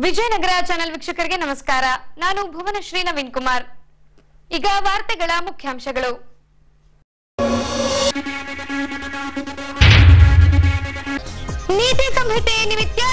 Vijayanagara channel ವೀಕ್ಷಕರಿಗೆ ನಮಸ್ಕಾರ ನಾನು ಭುವನಶ್ರೀ ನವೀನ್ ಕುಮಾರ್ ಈಗ ವಾರ್ತೆಗಳ ಮುಖ್ಯಾಂಶಗಳು ನೀತಿ ಸಂಹಿತೆ ನಿಮಿತ್ತ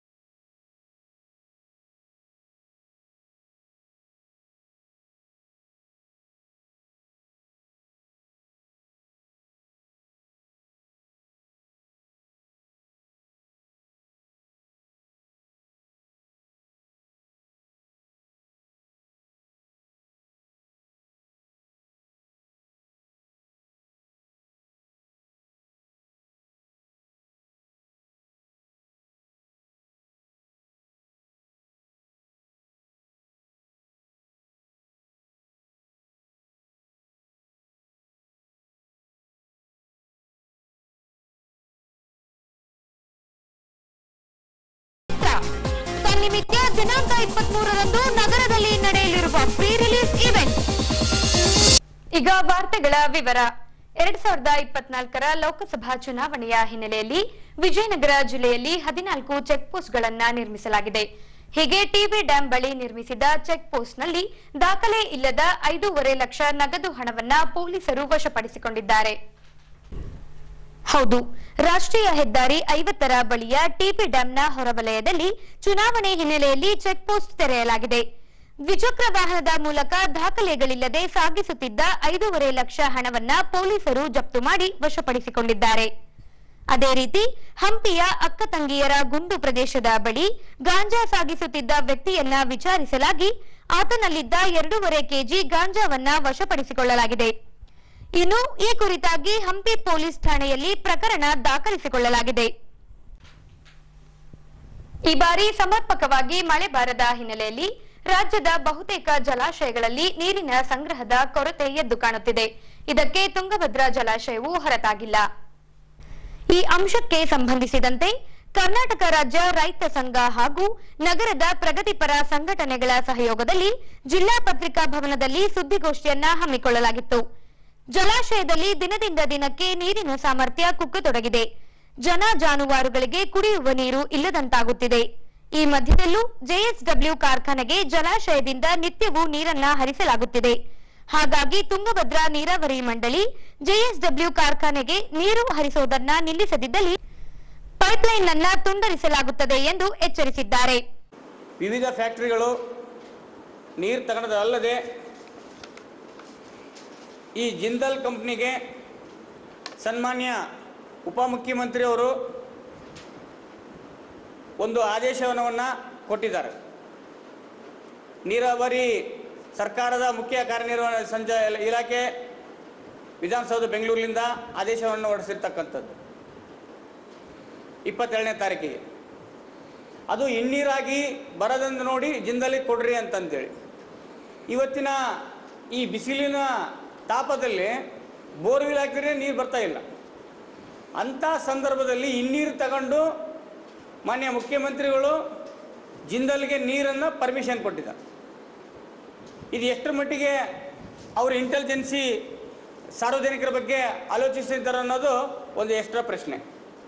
ತನ್ನಿಮಿತ್ತ ದಿನಾಂಕ ಇಪ್ಪತ್ಮೂರರಂದು ನಗರದಲ್ಲಿ ನಡೆಯಲಿರುವ ಪ್ರೀ ರಿಲೀಸ್ ಇವೆಂಟ್ ಈಗ ವಾರ್ತೆಗಳ ವಿವರ ಎರಡ್ ಸಾವಿರದ ಇಪ್ಪತ್ನಾಲ್ಕರ ಲೋಕಸಭಾ ಚುನಾವಣೆಯ ಹಿನ್ನೆಲೆಯಲ್ಲಿ ವಿಜಯನಗರ ಜಿಲ್ಲೆಯಲ್ಲಿ ಹದಿನಾಲ್ಕು ಚೆಕ್ ಪೋಸ್ಟ್ಗಳನ್ನ ನಿರ್ಮಿಸಲಾಗಿದೆ ಹೀಗೆ ಟಿಬಿ ಡ್ಯಾಂ ಬಳಿ ನಿರ್ಮಿಸಿದ ಚೆಕ್ ಪೋಸ್ಟ್ನಲ್ಲಿ ದಾಖಲೆ ಇಲ್ಲದ ಐದೂವರೆ ಲಕ್ಷ ನಗದು ಹಣವನ್ನ ಪೊಲೀಸರು ವಶಪಡಿಸಿಕೊಂಡಿದ್ದಾರೆ ಹೌದು ರಾಷ್ಟ್ರೀಯ ಹೆದ್ದಾರಿ ಐವತ್ತರ ಬಳಿಯ ಟಿಪಿ ಡ್ಯಾಂನ ಹೊರವಲಯದಲ್ಲಿ ಚುನಾವಣೆ ಹಿನ್ನೆಲೆಯಲ್ಲಿ ಚೆಕ್ ಪೋಸ್ಟ್ ತೆರೆಯಲಾಗಿದೆ ದ್ವಿಚಕ್ರ ವಾಹನದ ಮೂಲಕ ದಾಖಲೆಗಳಿಲ್ಲದೆ ಸಾಗಿಸುತ್ತಿದ್ದ ಐದೂವರೆ ಲಕ್ಷ ಹಣವನ್ನ ಪೊಲೀಸರು ಜಪ್ತು ಮಾಡಿ ವಶಪಡಿಸಿಕೊಂಡಿದ್ದಾರೆ ಅದೇ ರೀತಿ ಹಂಪಿಯ ಅಕ್ಕ ತಂಗಿಯರ ಗುಂಡು ಪ್ರದೇಶದ ಬಳಿ ಗಾಂಜಾ ಸಾಗಿಸುತ್ತಿದ್ದ ವ್ಯಕ್ತಿಯನ್ನ ವಿಚಾರಿಸಲಾಗಿ ಆತನಲ್ಲಿದ್ದ ಎರಡೂವರೆ ಕೆಜಿ ಗಾಂಜಾವನ್ನ ವಶಪಡಿಸಿಕೊಳ್ಳಲಾಗಿದೆ ಇನ್ನು ಈ ಕುರಿತಾಗಿ ಹಂಪಿ ಪೊಲೀಸ್ ಠಾಣೆಯಲ್ಲಿ ಪ್ರಕರಣ ದಾಖಲಿಸಿಕೊಳ್ಳಲಾಗಿದೆ ಈ ಬಾರಿ ಸಮರ್ಪಕವಾಗಿ ಮಳೆ ಬಾರದ ಹಿನ್ನೆಲೆಯಲ್ಲಿ ರಾಜ್ಯದ ಬಹುತೇಕ ಜಲಾಶಯಗಳಲ್ಲಿ ನೀರಿನ ಸಂಗ್ರಹದ ಕೊರತೆ ಎದ್ದು ಕಾಣುತ್ತಿದೆ ಇದಕ್ಕೆ ತುಂಗಭದ್ರಾ ಜಲಾಶಯವು ಹೊರತಾಗಿಲ್ಲ ಈ ಅಂಶಕ್ಕೆ ಸಂಬಂಧಿಸಿದಂತೆ ಕರ್ನಾಟಕ ರಾಜ್ಯ ರೈತ ಸಂಘ ಹಾಗೂ ನಗರದ ಪ್ರಗತಿಪರ ಸಂಘಟನೆಗಳ ಸಹಯೋಗದಲ್ಲಿ ಜಿಲ್ಲಾ ಪತ್ರಿಕಾ ಭವನದಲ್ಲಿ ಸುದ್ದಿಗೋಷ್ಠಿಯನ್ನ ಹಮ್ಮಿಕೊಳ್ಳಲಾಗಿತ್ತು ಜಲಾಶಯದಲ್ಲಿ ದಿನದಿಂದ ದಿನಕ್ಕೆ ನೀರಿನ ಸಾಮರ್ಥ್ಯ ಕುಗ್ಗತೊಡಗಿದೆ ಜನ ಜಾನುವಾರುಗಳಿಗೆ ಕುಡಿಯುವ ನೀರು ಇಲ್ಲದಂತಾಗುತ್ತಿದೆ ಈ ಮಧ್ಯದಲ್ಲೂ ಜೆಎಸ್ಡಬ್ಲ್ಯೂ ಕಾರ್ಖಾನೆಗೆ ಜಲಾಶಯದಿಂದ ನಿತ್ಯವೂ ನೀರನ್ನ ಹರಿಸಲಾಗುತ್ತಿದೆ ಹಾಗಾಗಿ ತುಂಗಭದ್ರಾ ನೀರಾವರಿ ಮಂಡಳಿ ಜೆಎಸ್ಡಬ್ಲ್ಯೂ ಕಾರ್ಖಾನೆಗೆ ನೀರು ಹರಿಸುವುದನ್ನ ನಿಲ್ಲಿಸದಿದ್ದಲ್ಲಿ ಪೈಪ್ಲೈನ್ ಅನ್ನ ತುಂಡರಿಸಲಾಗುತ್ತದೆ ಎಂದು ಎಚ್ಚರಿಸಿದ್ದಾರೆ ವಿವಿಧ ಫ್ಯಾಕ್ಟ್ರಿಗಳು ನೀರು ತಗೊಳ್ಳೋದಲ್ಲದೆ ಈ ಜಿಂದಲ್ ಕಂಪ್ನಿಗೆ ಸನ್ಮಾನ್ಯ ಉಪಮುಖ್ಯಮಂತ್ರಿಯವರು ಒಂದು ಆದೇಶವನ್ನು ಕೊಟ್ಟಿದ್ದಾರೆ ನೀರಾವರಿ ಸರ್ಕಾರದ ಮುಖ್ಯ ಕಾರ್ಯನಿರ್ವಹಣಾ ಸಂಚ ಇಲಾಖೆ ವಿಧಾನಸೌಧ ಬೆಂಗಳೂರಿನಿಂದ ಆದೇಶವನ್ನು ಹೊರಡಿಸಿರ್ತಕ್ಕಂಥದ್ದು ಇಪ್ಪತ್ತೇಳನೇ ತಾರೀಕಿಗೆ ಅದು ಹಿನ್ನೀರಾಗಿ ಬರದಂದು ನೋಡಿ ಜಿಂದಲ್ಲಿ ಕೊಡ್ರಿ ಅಂತಂತೇಳಿ ಇವತ್ತಿನ ಈ ಬಿಸಿಲಿನ ತಾಪದಲ್ಲಿ ಬೋರ್ವೆಲ್ ಹಾಕಿದ್ರೆ ನೀರು ಬರ್ತಾ ಇಲ್ಲ ಅಂಥ ಸಂದರ್ಭದಲ್ಲಿ ಹಿನ್ನೀರು ತಗೊಂಡು ಮಾನ್ಯ ಮುಖ್ಯಮಂತ್ರಿಗಳು ಜಿಂದಲ್ಗೆ ನೀರನ್ನು ಪರ್ಮಿಷನ್ ಕೊಟ್ಟಿದ್ದಾರೆ ಇದು ಎಷ್ಟರ ಮಟ್ಟಿಗೆ ಅವ್ರ ಇಂಟೆಲಿಜೆನ್ಸಿ ಸಾರ್ವಜನಿಕರ ಬಗ್ಗೆ ಆಲೋಚಿಸಿದ್ದಾರೆ ಅನ್ನೋದು ಒಂದು ಎಕ್ಸ್ಟ್ರಾ ಪ್ರಶ್ನೆ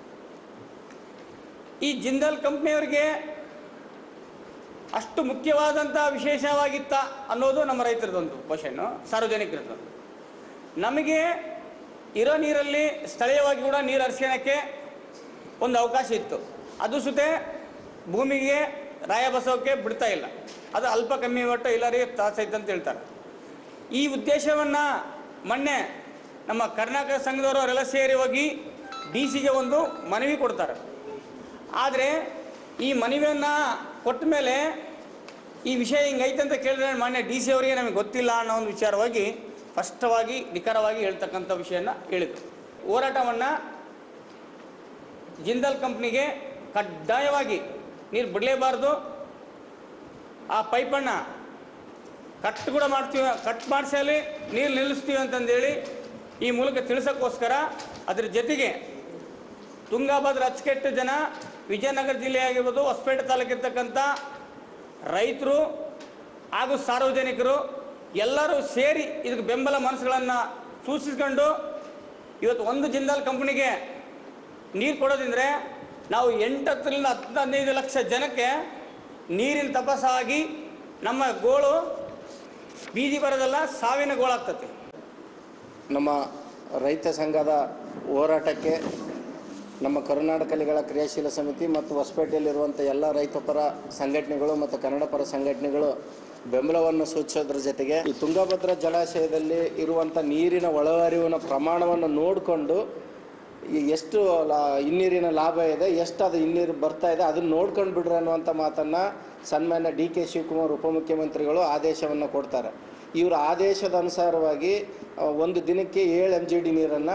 ಈ ಜಿಂದಾಲ್ ಕಂಪ್ನಿಯವರಿಗೆ ಅಷ್ಟು ಮುಖ್ಯವಾದಂಥ ವಿಶೇಷವಾಗಿತ್ತ ಅನ್ನೋದು ನಮ್ಮ ರೈತರದೊಂದು ಕ್ವಶನ್ನು ಸಾರ್ವಜನಿಕರದ್ದು ನಮಗೆ ಇರೋ ನೀರಲ್ಲಿ ಸ್ಥಳೀಯವಾಗಿ ಕೂಡ ನೀರು ಹರಿಸ್ಕೊಳಕ್ಕೆ ಒಂದು ಅವಕಾಶ ಇತ್ತು ಅದು ಸುತೆ ಭೂಮಿಗೆ ರಾಯ ಬಸೋಕ್ಕೆ ಬಿಡ್ತಾ ಇಲ್ಲ ಅದು ಅಲ್ಪ ಕಮ್ಮಿ ಒಟ್ಟು ಎಲ್ಲರಿಗೆ ತಾಸೈತೆ ಅಂತ ಹೇಳ್ತಾರೆ ಈ ಉದ್ದೇಶವನ್ನು ಮೊನ್ನೆ ನಮ್ಮ ಕರ್ನಾಟಕ ಸಂಘದವರು ಅವರೆಲ್ಲ ಸೇರಿ ಹೋಗಿ ಡಿ ಸಿಗೆ ಒಂದು ಮನವಿ ಕೊಡ್ತಾರೆ ಆದರೆ ಈ ಮನವಿಯನ್ನು ಕೊಟ್ಟ ಮೇಲೆ ಈ ವಿಷಯ ಹಿಂಗೈತೆ ಅಂತ ಕೇಳಿದ್ರೆ ಮಾನ್ಯ ಡಿ ಸಿ ಅವರಿಗೆ ನಮಗೆ ಗೊತ್ತಿಲ್ಲ ಅನ್ನೋ ಒಂದು ವಿಚಾರವಾಗಿ ಸ್ಪಷ್ಟವಾಗಿ ನಿಖರವಾಗಿ ಹೇಳ್ತಕ್ಕಂಥ ವಿಷಯನ ಹೇಳಿದರು ಹೋರಾಟವನ್ನು ಜಿಂದಲ್ ಕಂಪ್ನಿಗೆ ಕಡ್ಡಾಯವಾಗಿ ನೀರು ಬಿಡಲೇಬಾರ್ದು ಆ ಪೈಪನ್ನು ಕಟ್ ಕೂಡ ಮಾಡ್ತೀವಿ ಕಟ್ ಮಾಡಿಸಲಿ ನೀರು ನಿಲ್ಲಿಸ್ತೀವಿ ಅಂತಂದೇಳಿ ಈ ಮೂಲಕ ತಿಳಿಸೋಕ್ಕೋಸ್ಕರ ಅದ್ರ ಜೊತೆಗೆ ತುಂಗಾಭದ್ರಾ ಅಚ್ಚುಕಟ್ಟು ಜನ ವಿಜಯನಗರ ಜಿಲ್ಲೆ ಆಗಿರ್ಬೋದು ಹೊಸಪೇಟೆ ತಾಲೂಕಿರ್ತಕ್ಕಂಥ ರೈತರು ಹಾಗೂ ಸಾರ್ವಜನಿಕರು ಎಲ್ಲರೂ ಸೇರಿ ಇದಕ್ಕೆ ಬೆಂಬಲ ಮನಸ್ಸುಗಳನ್ನು ಸೂಚಿಸ್ಕೊಂಡು ಇವತ್ತು ಒಂದು ಜಿಂದಾಲ್ ಕಂಪ್ನಿಗೆ ನೀರು ಕೊಡೋದಿಂದ್ರೆ ನಾವು ಎಂಟತ್ತರಿಂದ ಹತ್ತು ಹದಿನೈದು ಲಕ್ಷ ಜನಕ್ಕೆ ನೀರಿನ ತಪಸ್ಸಾಗಿ ನಮ್ಮ ಗೋಳು ಬೀದಿ ಬರೋದಲ್ಲ ಸಾವಿನ ಗೋಳಾಗ್ತತೆ ನಮ್ಮ ರೈತ ಸಂಘದ ಹೋರಾಟಕ್ಕೆ ನಮ್ಮ ಕರುನಾಡ ಕಲೆಗಳ ಕ್ರಿಯಾಶೀಲ ಸಮಿತಿ ಮತ್ತು ಹೊಸಪೇಟೆಯಲ್ಲಿರುವಂಥ ಎಲ್ಲ ರೈತಪರ ಸಂಘಟನೆಗಳು ಮತ್ತು ಕನ್ನಡ ಪರ ಸಂಘಟನೆಗಳು ಬೆಂಬಲವನ್ನು ಸೂಚಿಸೋದ್ರ ಜೊತೆಗೆ ಈ ತುಂಗಭದ್ರಾ ಜಲಾಶಯದಲ್ಲಿ ಇರುವಂಥ ನೀರಿನ ಒಳಹರಿವಿನ ಪ್ರಮಾಣವನ್ನು ನೋಡಿಕೊಂಡು ಈ ಎಷ್ಟು ಲಾ ಹಿನ್ನೀರಿನ ಲಾಭ ಇದೆ ಎಷ್ಟು ಅದು ಹಿನ್ನೀರು ಬರ್ತಾ ಇದೆ ಅದನ್ನು ನೋಡ್ಕೊಂಡು ಬಿಡ್ರಿ ಅನ್ನುವಂಥ ಮಾತನ್ನು ಸನ್ಮಾನ್ಯ ಡಿ ಕೆ ಶಿವಕುಮಾರ್ ಉಪಮುಖ್ಯಮಂತ್ರಿಗಳು ಆದೇಶವನ್ನು ಕೊಡ್ತಾರೆ ಇವರ ಆದೇಶದ ಅನುಸಾರವಾಗಿ ಆ, ಒಂದು ದಿನಕ್ಕೆ ಏಳು ಎಮ್ ಜಿ ಡಿ ನೀರನ್ನು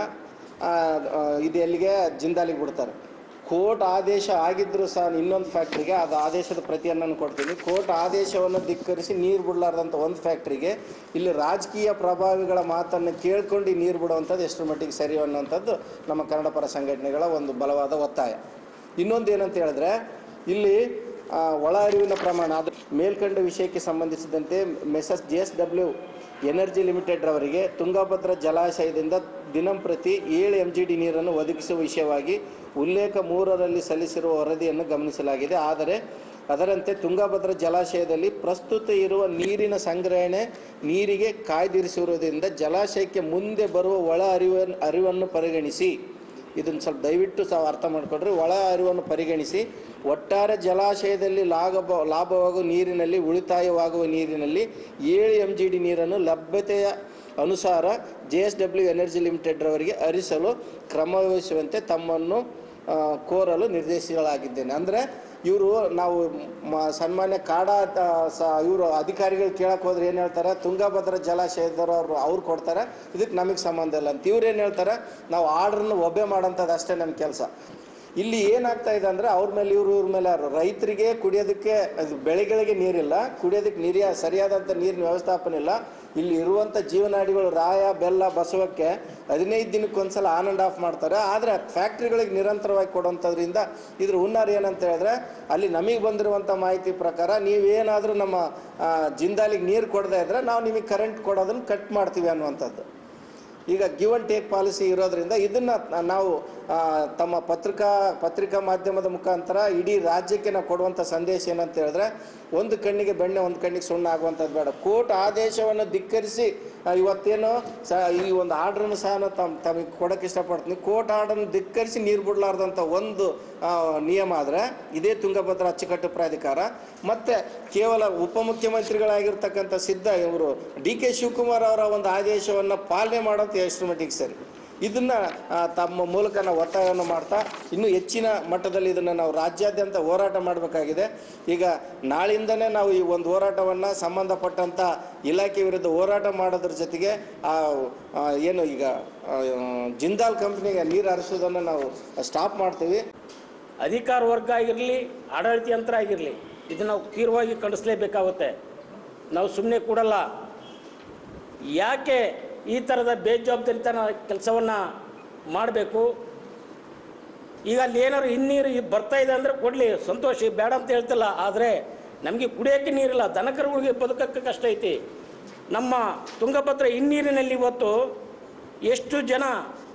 ಇದು ಎಲ್ಲಿಗೆ ಜಿಂದಾಲಿಗೆ ಬಿಡ್ತಾರೆ ಕೋರ್ಟ್ ಆದೇಶ ಆಗಿದ್ದರೂ ಸಹ ಇನ್ನೊಂದು ಫ್ಯಾಕ್ಟ್ರಿಗೆ ಅದು ಆದೇಶದ ಪ್ರತಿಯನ್ನು ನಾನು ಕೊಡ್ತೀನಿ ಕೋರ್ಟ್ ಆದೇಶವನ್ನು ಧಿಕ್ಕರಿಸಿ ನೀರು ಬಿಡಲಾರ್ದಂಥ ಒಂದು ಫ್ಯಾಕ್ಟ್ರಿಗೆ ಇಲ್ಲಿ ರಾಜಕೀಯ ಪ್ರಭಾವಿಗಳ ಮಾತನ್ನು ಕೇಳ್ಕೊಂಡು ಈ ನೀರು ಬಿಡುವಂಥದ್ದು ಎಷ್ಟರ ಮಟ್ಟಿಗೆ ಸರಿ ಅನ್ನೋಂಥದ್ದು ನಮ್ಮ ಕನ್ನಡ ಪರ ಸಂಘಟನೆಗಳ ಒಂದು ಬಲವಾದ ಒತ್ತಾಯ ಇನ್ನೊಂದು ಏನಂತ ಹೇಳಿದ್ರೆ ಇಲ್ಲಿ ಆ, ಒಳ ಅರಿವಿನ ಪ್ರಮಾಣ ಅದು ಮೇಲ್ಕಂಡ ವಿಷಯಕ್ಕೆ ಸಂಬಂಧಿಸಿದಂತೆ messrs J S W energy limited ರವರಿಗೆ ತುಂಗಭದ್ರಾ ಜಲಾಶಯದಿಂದ ದಿನಂಪ್ರತಿ ಏಳು ಎಂ ಜಿ ಡಿ ನೀರನ್ನು ಒದಗಿಸುವ ವಿಷಯವಾಗಿ ಉಲ್ಲೇಖ ಮೂರರಲ್ಲಿ ಸಲ್ಲಿಸಿರುವ ವರದಿಯನ್ನು ಗಮನಿಸಲಾಗಿದೆ ಆದರೆ ಅದರಂತೆ ತುಂಗಭದ್ರಾ ಜಲಾಶಯದಲ್ಲಿ ಪ್ರಸ್ತುತ ಇರುವ ನೀರಿನ ಸಂಗ್ರಹಣೆ ನೀರಿಗೆ ಕಾಯ್ದಿರಿಸಿರುವುದರಿಂದ ಜಲಾಶಯಕ್ಕೆ ಮುಂದೆ ಬರುವ ಒಳ ಅರಿವನ್ನು ಅರಿವನ್ನು ಪರಿಗಣಿಸಿ ಇದನ್ನು ಸ್ವಲ್ಪ ದಯವಿಟ್ಟು ಸಹ ಅರ್ಥ ಮಾಡಿಕೊಂಡ್ರೆ ಒಳ ಅರಿವನ್ನು ಪರಿಗಣಿಸಿ ಒಟ್ಟಾರೆ ಜಲಾಶಯದಲ್ಲಿ ಲಾಭ ಲಾಭವಾಗುವ ನೀರಿನಲ್ಲಿ ಉಳಿತಾಯವಾಗುವ ನೀರಿನಲ್ಲಿ ಏಳು ಎಮ್ ಜಿ ಡಿ ನೀರನ್ನು ಲಭ್ಯತೆಯ ಅನುಸಾರ ಜೆ ಎಸ್ ಡಬ್ಲ್ಯೂ ಎನರ್ಜಿ ಲಿಮಿಟೆಡ್ರವರಿಗೆ ಹರಿಸಲು ಕ್ರಮ ವಹಿಸುವಂತೆ ತಮ್ಮನ್ನು ಆ, ಕೋರಲು ನಿರ್ದೇಶಿಸಲಾಗಿದ್ದೇನೆ ಅಂದರೆ ಇವರು ನಾವು ಮ- ಸನ್ಮಾನ್ಯ ಕಾಡಾ ಇವರು ಅಧಿಕಾರಿಗಳು ಕೇಳಕ್ಕೆ ಹೋದ್ರೆ ಏನು ಹೇಳ್ತಾರೆ ತುಂಗಭದ್ರಾ ಜಲಾಶಯದವರು ಅವ್ರು ಕೊಡ್ತಾರೆ ಇದಕ್ಕೆ ನಮಗೆ ಸಂಬಂಧ ಇಲ್ಲ ಅಂತ ಇವ್ರು ಏನು ಹೇಳ್ತಾರೆ ನಾವು ಆರ್ಡ್ರನ್ನ ಒಬ್ಬೆ ಮಾಡೋಂಥದ್ದು ಅಷ್ಟೇ ನಮ್ಮ ಕೆಲಸ ಇಲ್ಲಿ ಏನಾಗ್ತಾ ಇದೆ ಅಂದರೆ ಅವ್ರ ಮೇಲೆ ಇವ್ರು ಇವ್ರ ಮೇಲೆ ಯಾರು ರೈತರಿಗೆ ಕುಡಿಯೋದಕ್ಕೆ ಅದು ಬೆಳೆಗಳಿಗೆ ನೀರಿಲ್ಲ ಕುಡಿಯೋದಕ್ಕೆ ನೀರಿಯ ಸರಿಯಾದಂಥ ನೀರಿನ ವ್ಯವಸ್ಥಾಪನೆ ಇಲ್ಲ ಇಲ್ಲಿ ಇರುವಂಥ ಜೀವನಾಡಿಗಳು ರಾಯ ಬೆಲ್ಲ ಬಸವಕ್ಕೆ ಹದಿನೈದು ದಿನಕ್ಕೆ ಒಂದ್ಸಲ ಆನ್ ಆ್ಯಂಡ್ ಆಫ್ ಮಾಡ್ತಾರೆ ಆದರೆ ಫ್ಯಾಕ್ಟ್ರಿಗಳಿಗೆ ನಿರಂತರವಾಗಿ ಕೊಡುವಂಥದ್ರಿಂದ ಇದ್ರ ಹುನ್ನಾರ ಏನಂತ ಹೇಳಿದ್ರೆ ಅಲ್ಲಿ ನಮಗೆ ಬಂದಿರುವಂಥ ಮಾಹಿತಿ ಪ್ರಕಾರ ನೀವೇನಾದರೂ ನಮ್ಮ ಆ, ಜಿಂದಾಲಿಗೆ ನೀರು ಕೊಡದೇ ಇದ್ರೆ ನಾವು ನಿಮಗೆ ಕರೆಂಟ್ ಕೊಡೋದನ್ನು ಕಟ್ ಮಾಡ್ತೀವಿ ಅನ್ನುವಂಥದ್ದು ಈಗ ಗಿವ್ ಅಂಡ್ ಟೇಕ್ ಪಾಲಿಸಿ ಇರೋದ್ರಿಂದ ಇದನ್ನು ನಾವು ಆ, ತಮ್ಮ ಪತ್ರಿಕಾ ಪತ್ರಿಕಾ ಮಾಧ್ಯಮದ ಮುಖಾಂತರ ಇಡೀ ರಾಜ್ಯಕ್ಕೆ ನಾವು ಕೊಡುವಂಥ ಸಂದೇಶ ಏನಂತ ಹೇಳಿದ್ರೆ ಒಂದು ಕಣ್ಣಿಗೆ ಬೆಣ್ಣೆ ಒಂದು ಕಣ್ಣಿಗೆ ಸುಣ್ಣ ಆಗುವಂಥದ್ದು ಬೇಡ ಕೋರ್ಟ್ ಆದೇಶವನ್ನು ಧಿಕ್ಕರಿಸಿ ಆ, ಇವತ್ತೇನು ಸ ಈ ಒಂದು ಆರ್ಡ್ರನ್ನು ಸಹ ನಾನು ತಮ್ಮ ತಮಗೆ ಕೊಡೋಕ್ಕೆ ಇಷ್ಟಪಡ್ತೀನಿ ಕೋರ್ಟ್ ಆರ್ಡರ್ನ ಧಿಕ್ಕರಿಸಿ ನೀರು ಬಿಡಲಾರ್ದಂಥ ಒಂದು ಆ, ನಿಯಮ ಆದರೆ ಇದೇ ತುಂಗಭದ್ರಾ ಅಚ್ಚುಕಟ್ಟು ಪ್ರಾಧಿಕಾರ ಮತ್ತು ಕೇವಲ ಉಪಮುಖ್ಯಮಂತ್ರಿಗಳಾಗಿರ್ತಕ್ಕಂಥ ಸಿದ್ಧ ಇವರು ಡಿ ಕೆ ಶಿವಕುಮಾರ್ ಅವರ ಒಂದು ಆದೇಶವನ್ನು ಪಾಲನೆ ಮಾಡೋದು ಎಷ್ಟು ಮಟ್ಟಿಗೆ ಸರಿ ಇದನ್ನು ತಮ್ಮ ಮೂಲಕ ನಾವು ಒತ್ತಾಯವನ್ನು ಮಾಡ್ತಾ ಇನ್ನೂ ಹೆಚ್ಚಿನ ಮಟ್ಟದಲ್ಲಿ ಇದನ್ನು ನಾವು ರಾಜ್ಯಾದ್ಯಂತ ಹೋರಾಟ ಮಾಡಬೇಕಾಗಿದೆ ಈಗ ನಾಳಿಂದನೇ ನಾವು ಈ ಒಂದು ಹೋರಾಟವನ್ನು ಸಂಬಂಧಪಟ್ಟಂಥ ಇಲಾಖೆ ವಿರುದ್ಧ ಹೋರಾಟ ಮಾಡೋದ್ರ ಜೊತೆಗೆ ಆ ಆ, ಏನು ಈಗ ಆ, ಜಿಂದಾಲ್ ಕಂಪ್ನಿಗೆ ನೀರು ಹರಿಸೋದನ್ನು ನಾವು ಸ್ಟಾಪ್ ಮಾಡ್ತೀವಿ ಅಧಿಕಾರ ವರ್ಗ ಆಗಿರಲಿ ಆಡಳಿತ ಯಂತ್ರ ಆಗಿರಲಿ ಇದನ್ನು ನಾವು ತೀವ್ರವಾಗಿ ಖಂಡಿಸಲೇಬೇಕಾಗುತ್ತೆ ನಾವು ಸುಮ್ಮನೆ ಕೂಡಲ್ಲ ಯಾಕೆ ಈ ಥರದ ಬೇಜವಾಬ್ದಾರಿತನ ಕೆಲಸವನ್ನು ಮಾಡಬೇಕು ಈಗ ಅಲ್ಲಿ ಏನಾದ್ರು ಹಿನ್ನೀರು ಇದ್ ಬರ್ತಾ ಇದೆ ಅಂದರೆ ಕೊಡಲಿ ಸಂತೋಷ ಬೇಡ ಅಂತ ಹೇಳ್ತಿಲ್ಲ ಆದರೆ ನಮಗೆ ಕುಡಿಯೋಕ್ಕೆ ನೀರಿಲ್ಲ ದನಕರುಗಳಿಗೆ ಬದುಕಕ್ಕೆ ಕಷ್ಟ ಐತಿ ನಮ್ಮ ತುಂಗಭದ್ರಾ ಹಿನ್ನೀರಿನಲ್ಲಿ ಇವತ್ತು ಎಷ್ಟು ಜನ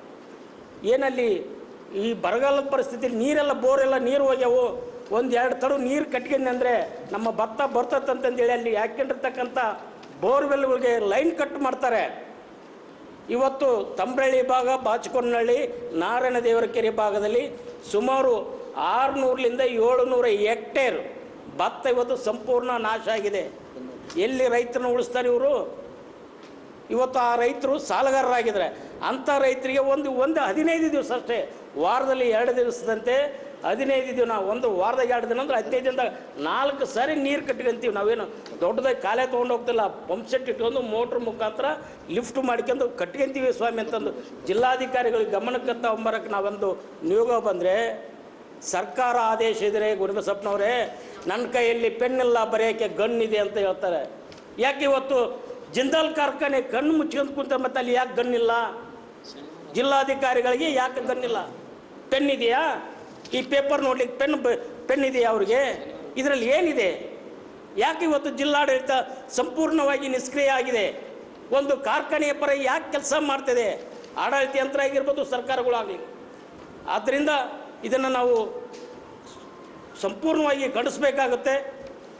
ಏನಲ್ಲಿ ಈ ಬರಗಾಲದ ಪರಿಸ್ಥಿತಿಯಲ್ಲಿ ನೀರೆಲ್ಲ ಬೋರೆಲ್ಲ ನೀರು ಹೋಗ್ಯಾವು ಒಂದು ಎರಡು ತಡು ನೀರು ಕಟ್ಕೊಂಡು ಅಂದರೆ ನಮ್ಮ ಭತ್ತ ಬರ್ತದಂತಂದೇಳಿ ಅಲ್ಲಿ ಹಾಕೊಂಡಿರ್ತಕ್ಕಂಥ ಬೋರ್ವೆಲ್ಗಳಿಗೆ ಲೈನ್ ಕಟ್ ಮಾಡ್ತಾರೆ ಇವತ್ತು ತಂಬ್ರಳ್ಳಿ ಭಾಗ ಬಾಚಕೊಂಡಳ್ಳಿ ನಾರಾಯಣ ದೇವರ ಕೆರೆ ಭಾಗದಲ್ಲಿ ಸುಮಾರು ಆರುನೂರರಿಂದ ಏಳುನೂರ ಹೆಕ್ಟೇರ್ ಭತ್ತ ಇವತ್ತು ಸಂಪೂರ್ಣ ನಾಶ ಆಗಿದೆ ಎಲ್ಲಿ ರೈತರನ್ನ ಉಳಿಸ್ತಾರೆ ಇವರು ಇವತ್ತು ಆ ರೈತರು ಸಾಲಗಾರರಾಗಿದ್ದಾರೆ ಅಂಥ ರೈತರಿಗೆ ಒಂದು ಒಂದು ಹದಿನೈದು ದಿವಸ ಅಷ್ಟೇ ವಾರದಲ್ಲಿ ಎರಡು ದಿವಸದಂತೆ ಹದಿನೈದು ದಿನ ಒಂದು ವಾರದಾಗ ಎರಡು ದಿನ ಅಂದ್ರೆ ಹದಿನೈದು ದಿನದಾಗ ನಾಲ್ಕು ಸಾರಿ ನೀರು ಕಟ್ಕೊಂತೀವಿ ನಾವೇನು ದೊಡ್ಡದಾಗಿ ಕಾಲೇ ತೊಗೊಂಡು ಹೋಗ್ತಿಲ್ಲ ಪಂಪ್ ಸೆಟ್ ಇಟ್ಕೊಂಡು ಮೋಟ್ರ್ ಮುಖಾಂತರ ಲಿಫ್ಟ್ ಮಾಡ್ಕೊಂಡು ಕಟ್ಕೊಂತೀವಿ ಸ್ವಾಮಿ ಅಂತಂದು ಜಿಲ್ಲಾಧಿಕಾರಿಗಳಿಗೆ ಗಮನಕ್ಕೆ ತಗೊಂಬರಕ್ಕೆ ನಾವೊಂದು ನಿಯೋಗ ಬಂದರೆ ಸರ್ಕಾರ ಆದೇಶ ಇದ್ರೆ ಗುರುಬಸಪ್ಪನವರೇ ನನ್ನ ಕೈಯಲ್ಲಿ ಪೆನ್ ಇಲ್ಲ ಬರೆಯೋಕ್ಕೆ ಗನ್ ಇದೆ ಅಂತ ಹೇಳ್ತಾರೆ ಯಾಕೆ ಇವತ್ತು ಜಿಂದಾಲ್ ಕಾರ್ಖಾನೆ ಕಣ್ಣು ಮುಚ್ಕೊಂಡು ಕುಂತ ಮತ್ತೆ ಅಲ್ಲಿ ಯಾಕೆ ಗನ್ನಿಲ್ಲ ಜಿಲ್ಲಾಧಿಕಾರಿಗಳಿಗೆ ಯಾಕೆ ಗನ್ನಿಲ್ಲ ಪೆನ್ ಇದೆಯಾ ಈ ಪೇಪರ್ ನೋಡ್ಲಿಕ್ಕೆ ಪೆನ್ ಪೆನ್ ಇದೆಯಾ ಅವ್ರಿಗೆ ಇದರಲ್ಲಿ ಏನಿದೆ ಯಾಕೆ ಇವತ್ತು ಜಿಲ್ಲಾಡಳಿತ ಸಂಪೂರ್ಣವಾಗಿ ನಿಷ್ಕ್ರಿಯ ಆಗಿದೆ ಒಂದು ಕಾರ್ಖಾನೆಯ ಪರ ಯಾಕೆ ಕೆಲಸ ಮಾಡ್ತಿದೆ ಆಡಳಿತ ಯಂತ್ರ ಆಗಿರ್ಬೋದು ಸರ್ಕಾರಗಳಾಗಲಿ ಆದ್ದರಿಂದ ಇದನ್ನು ನಾವು ಸಂಪೂರ್ಣವಾಗಿ ಖಂಡಿಸಬೇಕಾಗುತ್ತೆ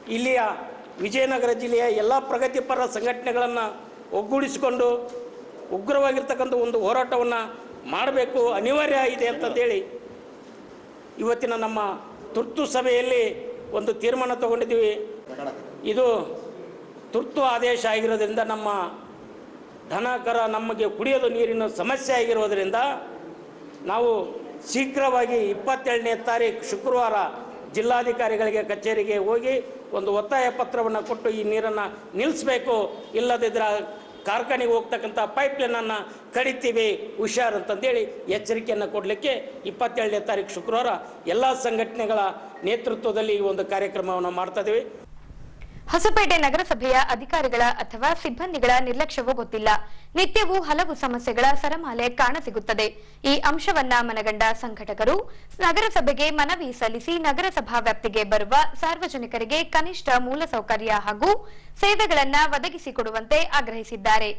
ಇಲ್ಲಿಯ ವಿಜಯನಗರ ಜಿಲ್ಲೆಯ ಎಲ್ಲ ಪ್ರಗತಿಪರ ಸಂಘಟನೆಗಳನ್ನು ಒಗ್ಗೂಡಿಸಿಕೊಂಡು ಉಗ್ರವಾಗಿರ್ತಕ್ಕಂಥ ಒಂದು ಹೋರಾಟವನ್ನು ಮಾಡಬೇಕು ಅನಿವಾರ್ಯ ಇದೆ ಅಂತಂದೇಳಿ ಇವತ್ತಿನ ನಮ್ಮ ತುರ್ತು ಸಭೆಯಲ್ಲಿ ಒಂದು ತೀರ್ಮಾನ ತಗೊಂಡಿದ್ದೀವಿ ಇದು ತುರ್ತು ಆದೇಶ ಆಗಿರೋದ್ರಿಂದ ನಮ್ಮ ದನ ಕರ ನಮಗೆ ಕುಡಿಯೋದು ನೀರಿನ ಸಮಸ್ಯೆ ಆಗಿರೋದ್ರಿಂದ ನಾವು ಶೀಘ್ರವಾಗಿ ಇಪ್ಪತ್ತೇಳನೇ ತಾರೀಕು ಶುಕ್ರವಾರ ಜಿಲ್ಲಾಧಿಕಾರಿಗಳಿಗೆ ಕಚೇರಿಗೆ ಹೋಗಿ ಒಂದು ಒತ್ತಾಯ ಪತ್ರವನ್ನು ಕೊಟ್ಟು ಈ ನೀರನ್ನು ನಿಲ್ಲಿಸಬೇಕು ಇಲ್ಲದಿದ್ದರೆ ಕಾರ್ಖಾನೆಗೆ ಹೋಗ್ತಕ್ಕಂಥ ಪೈಪ್ಲೈನನ್ನು ಕಡಿತೀವಿ ಹುಷಾರ್ ಅಂತಂದೇಳಿ ಎಚ್ಚರಿಕೆಯನ್ನು ಕೊಡಲಿಕ್ಕೆ ಇಪ್ಪತ್ತೇಳನೇ ತಾರೀಕು ಶುಕ್ರವಾರ ಎಲ್ಲ ಸಂಘಟನೆಗಳ ನೇತೃತ್ವದಲ್ಲಿ ಈ ಒಂದು ಕಾರ್ಯಕ್ರಮವನ್ನು ಮಾಡ್ತಾ ಇದ್ದೀವಿ ಹೊಸಪೇಟೆ ನಗರಸಭೆಯ ಅಧಿಕಾರಿಗಳ ಅಥವಾ ಸಿಬ್ಬಂದಿಗಳ ನಿರ್ಲಕ್ಷ್ಯವೂ ಗೊತ್ತಿಲ್ಲ ನಿತ್ಯವೂ ಹಲವು ಸಮಸ್ಯೆಗಳ ಸರಮಾಲೆ ಕಾಣಸಿಗುತ್ತದೆ ಈ ಅಂಶವನ್ನ ಮನಗಂಡ ಸಂಘಟಕರು ನಗರಸಭೆಗೆ ಮನವಿ ಸಲ್ಲಿಸಿ ನಗರಸಭಾ ವ್ಯಾಪ್ತಿಗೆ ಬರುವ ಸಾರ್ವಜನಿಕರಿಗೆ ಕನಿಷ್ಠ ಮೂಲಸೌಕರ್ಯ ಹಾಗೂ ಸೇವೆಗಳನ್ನ ಒದಗಿಸಿಕೊಡುವಂತೆ ಆಗ್ರಹಿಸಿದ್ದಾರೆ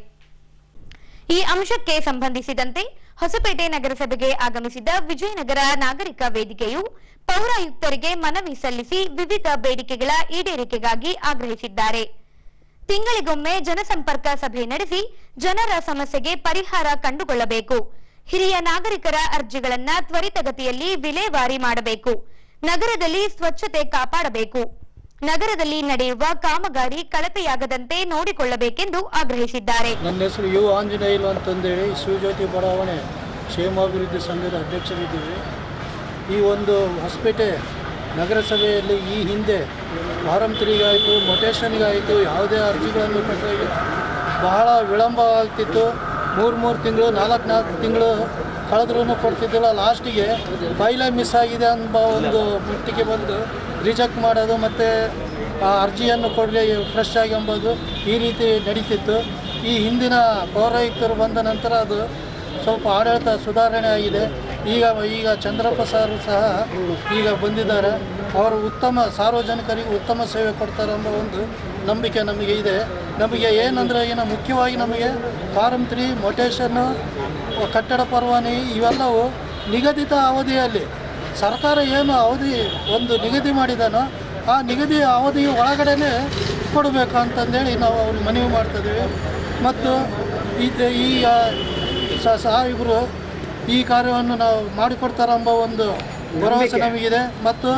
ಈ ಅಂಶಕ್ಕೆ ಸಂಬಂಧಿಸಿದಂತೆ ಹೊಸಪೇಟೆ ನಗರಸಭೆಗೆ ಆಗಮಿಸಿದ ವಿಜಯನಗರ ನಾಗರಿಕ ವೇದಿಕೆಯು ಪೌರಾಯುಕ್ತರಿಗೆ ಮನವಿ ಸಲ್ಲಿಸಿ ವಿವಿಧ ಬೇಡಿಕೆಗಳ ಈಡೇರಿಕೆಗಾಗಿ ಆಗ್ರಹಿಸಿದ್ದಾರೆ ತಿಂಗಳಿಗೊಮ್ಮೆ ಜನಸಂಪರ್ಕ ಸಭೆ ನಡೆಸಿ ಜನರ ಸಮಸ್ಯೆಗೆ ಪರಿಹಾರ ಕಂಡುಕೊಳ್ಳಬೇಕು ಹಿರಿಯ ನಾಗರಿಕರ ಅರ್ಜಿಗಳನ್ನ ತ್ವರಿತಗತಿಯಲ್ಲಿ ವಿಲೇವಾರಿ ಮಾಡಬೇಕು ನಗರದಲ್ಲಿ ಸ್ವಚ್ಛತೆ ಕಾಪಾಡಬೇಕು ನಗರದಲ್ಲಿ ನಡೆಯುವ ಕಾಮಗಾರಿ ಕಳಪೆಯಾಗದಂತೆ ನೋಡಿಕೊಳ್ಳಬೇಕೆಂದು ಆಗ್ರಹಿಸಿದ್ದಾರೆ ನನ್ನ ಹೆಸರು ಯು ಆಂಜನೇಯಲು ಅಂತಂದೇಳಿ ಶಿವಜ್ಯೋತಿ ಬಡಾವಣೆ ಕ್ಷೇಮಾಭಿವೃದ್ಧಿ ಸಂಘದ ಅಧ್ಯಕ್ಷರಿದ್ದೀವಿ ಈ ಒಂದು ಹೊಸಪೇಟೆ ನಗರಸಭೆಯಲ್ಲಿ ಈ ಹಿಂದೆ ಫಾರಂ ತ್ರೀಗಾಯಿತು ಮೊಟೇಷನ್ಗಾಯಿತು ಯಾವುದೇ ಅರ್ಜಿಗಳನ್ನು ಕೊಟ್ಟರೆ ಬಹಳ ವಿಳಂಬ ಆಗ್ತಿತ್ತು ಮೂರು ಮೂರು ತಿಂಗಳು ನಾಲ್ಕು ನಾಲ್ಕು ತಿಂಗಳು ಕಳೆದ್ರೂ ಕೊಡ್ತಿದ್ದಿಲ್ಲ ಲಾಸ್ಟಿಗೆ ಫೈಲೇ ಮಿಸ್ ಆಗಿದೆ ಎಂಬ ಒಂದು ಮಟ್ಟಿಗೆ ಬಂದು ರಿಜೆಕ್ಟ್ ಮಾಡೋದು ಮತ್ತು ಆ ಅರ್ಜಿಯನ್ನು ಕೊಡಲಿ ಫ್ರೆಶ್ ಆಗಿ ಎಂಬುದು ಈ ರೀತಿ ನಡೀತಿತ್ತು ಈ ಹಿಂದಿನ ಪೌರಾಯುಕ್ತರು ಬಂದ ನಂತರ ಅದು ಸ್ವಲ್ಪ ಆಡಳಿತ ಸುಧಾರಣೆ ಆಗಿದೆ ಈಗ ಈಗ ಚಂದ್ರಪ್ಪ ಸರ್ ಸಹ ಈಗ ಬಂದಿದ್ದಾರೆ ಅವರು ಉತ್ತಮ ಸಾರ್ವಜನಿಕರಿಗೆ ಉತ್ತಮ ಸೇವೆ ಕೊಡ್ತಾರೆ ಎಂಬ ಒಂದು ನಂಬಿಕೆ ನಮಗೆ ಇದೆ ನಮಗೆ ಏನಂದರೆ ಏನು ಮುಖ್ಯವಾಗಿ ನಮಗೆ ಫಾರಮ್ ತ್ರೀ ಮೊಟೇಷನ್ನು ಕಟ್ಟಡ ಪರವಾನಿ ಇವೆಲ್ಲವೂ ನಿಗದಿತ ಅವಧಿಯಲ್ಲಿ ಸರ್ಕಾರ ಏನು ಅವಧಿ ಒಂದು ನಿಗದಿ ಮಾಡಿದಾನೋ ಆ ನಿಗದಿ ಅವಧಿ ಒಳಗಡೆನೆ ಕೊಡಬೇಕು ಅಂತಂದೇಳಿ ನಾವು ಅವ್ರಿಗೆ ಮನವಿ ಮಾಡ್ತಿದ್ದೀವಿ ಮತ್ತು ಇದು ಈ ಆ, ಸ ಸಾಹೇಬರು ಈ ಕಾರ್ಯವನ್ನು ನಾವು ಮಾಡಿಕೊಡ್ತಾರೆಂಬ ಒಂದು ಭರವಸೆ ನಮಗಿದೆ ಮತ್ತು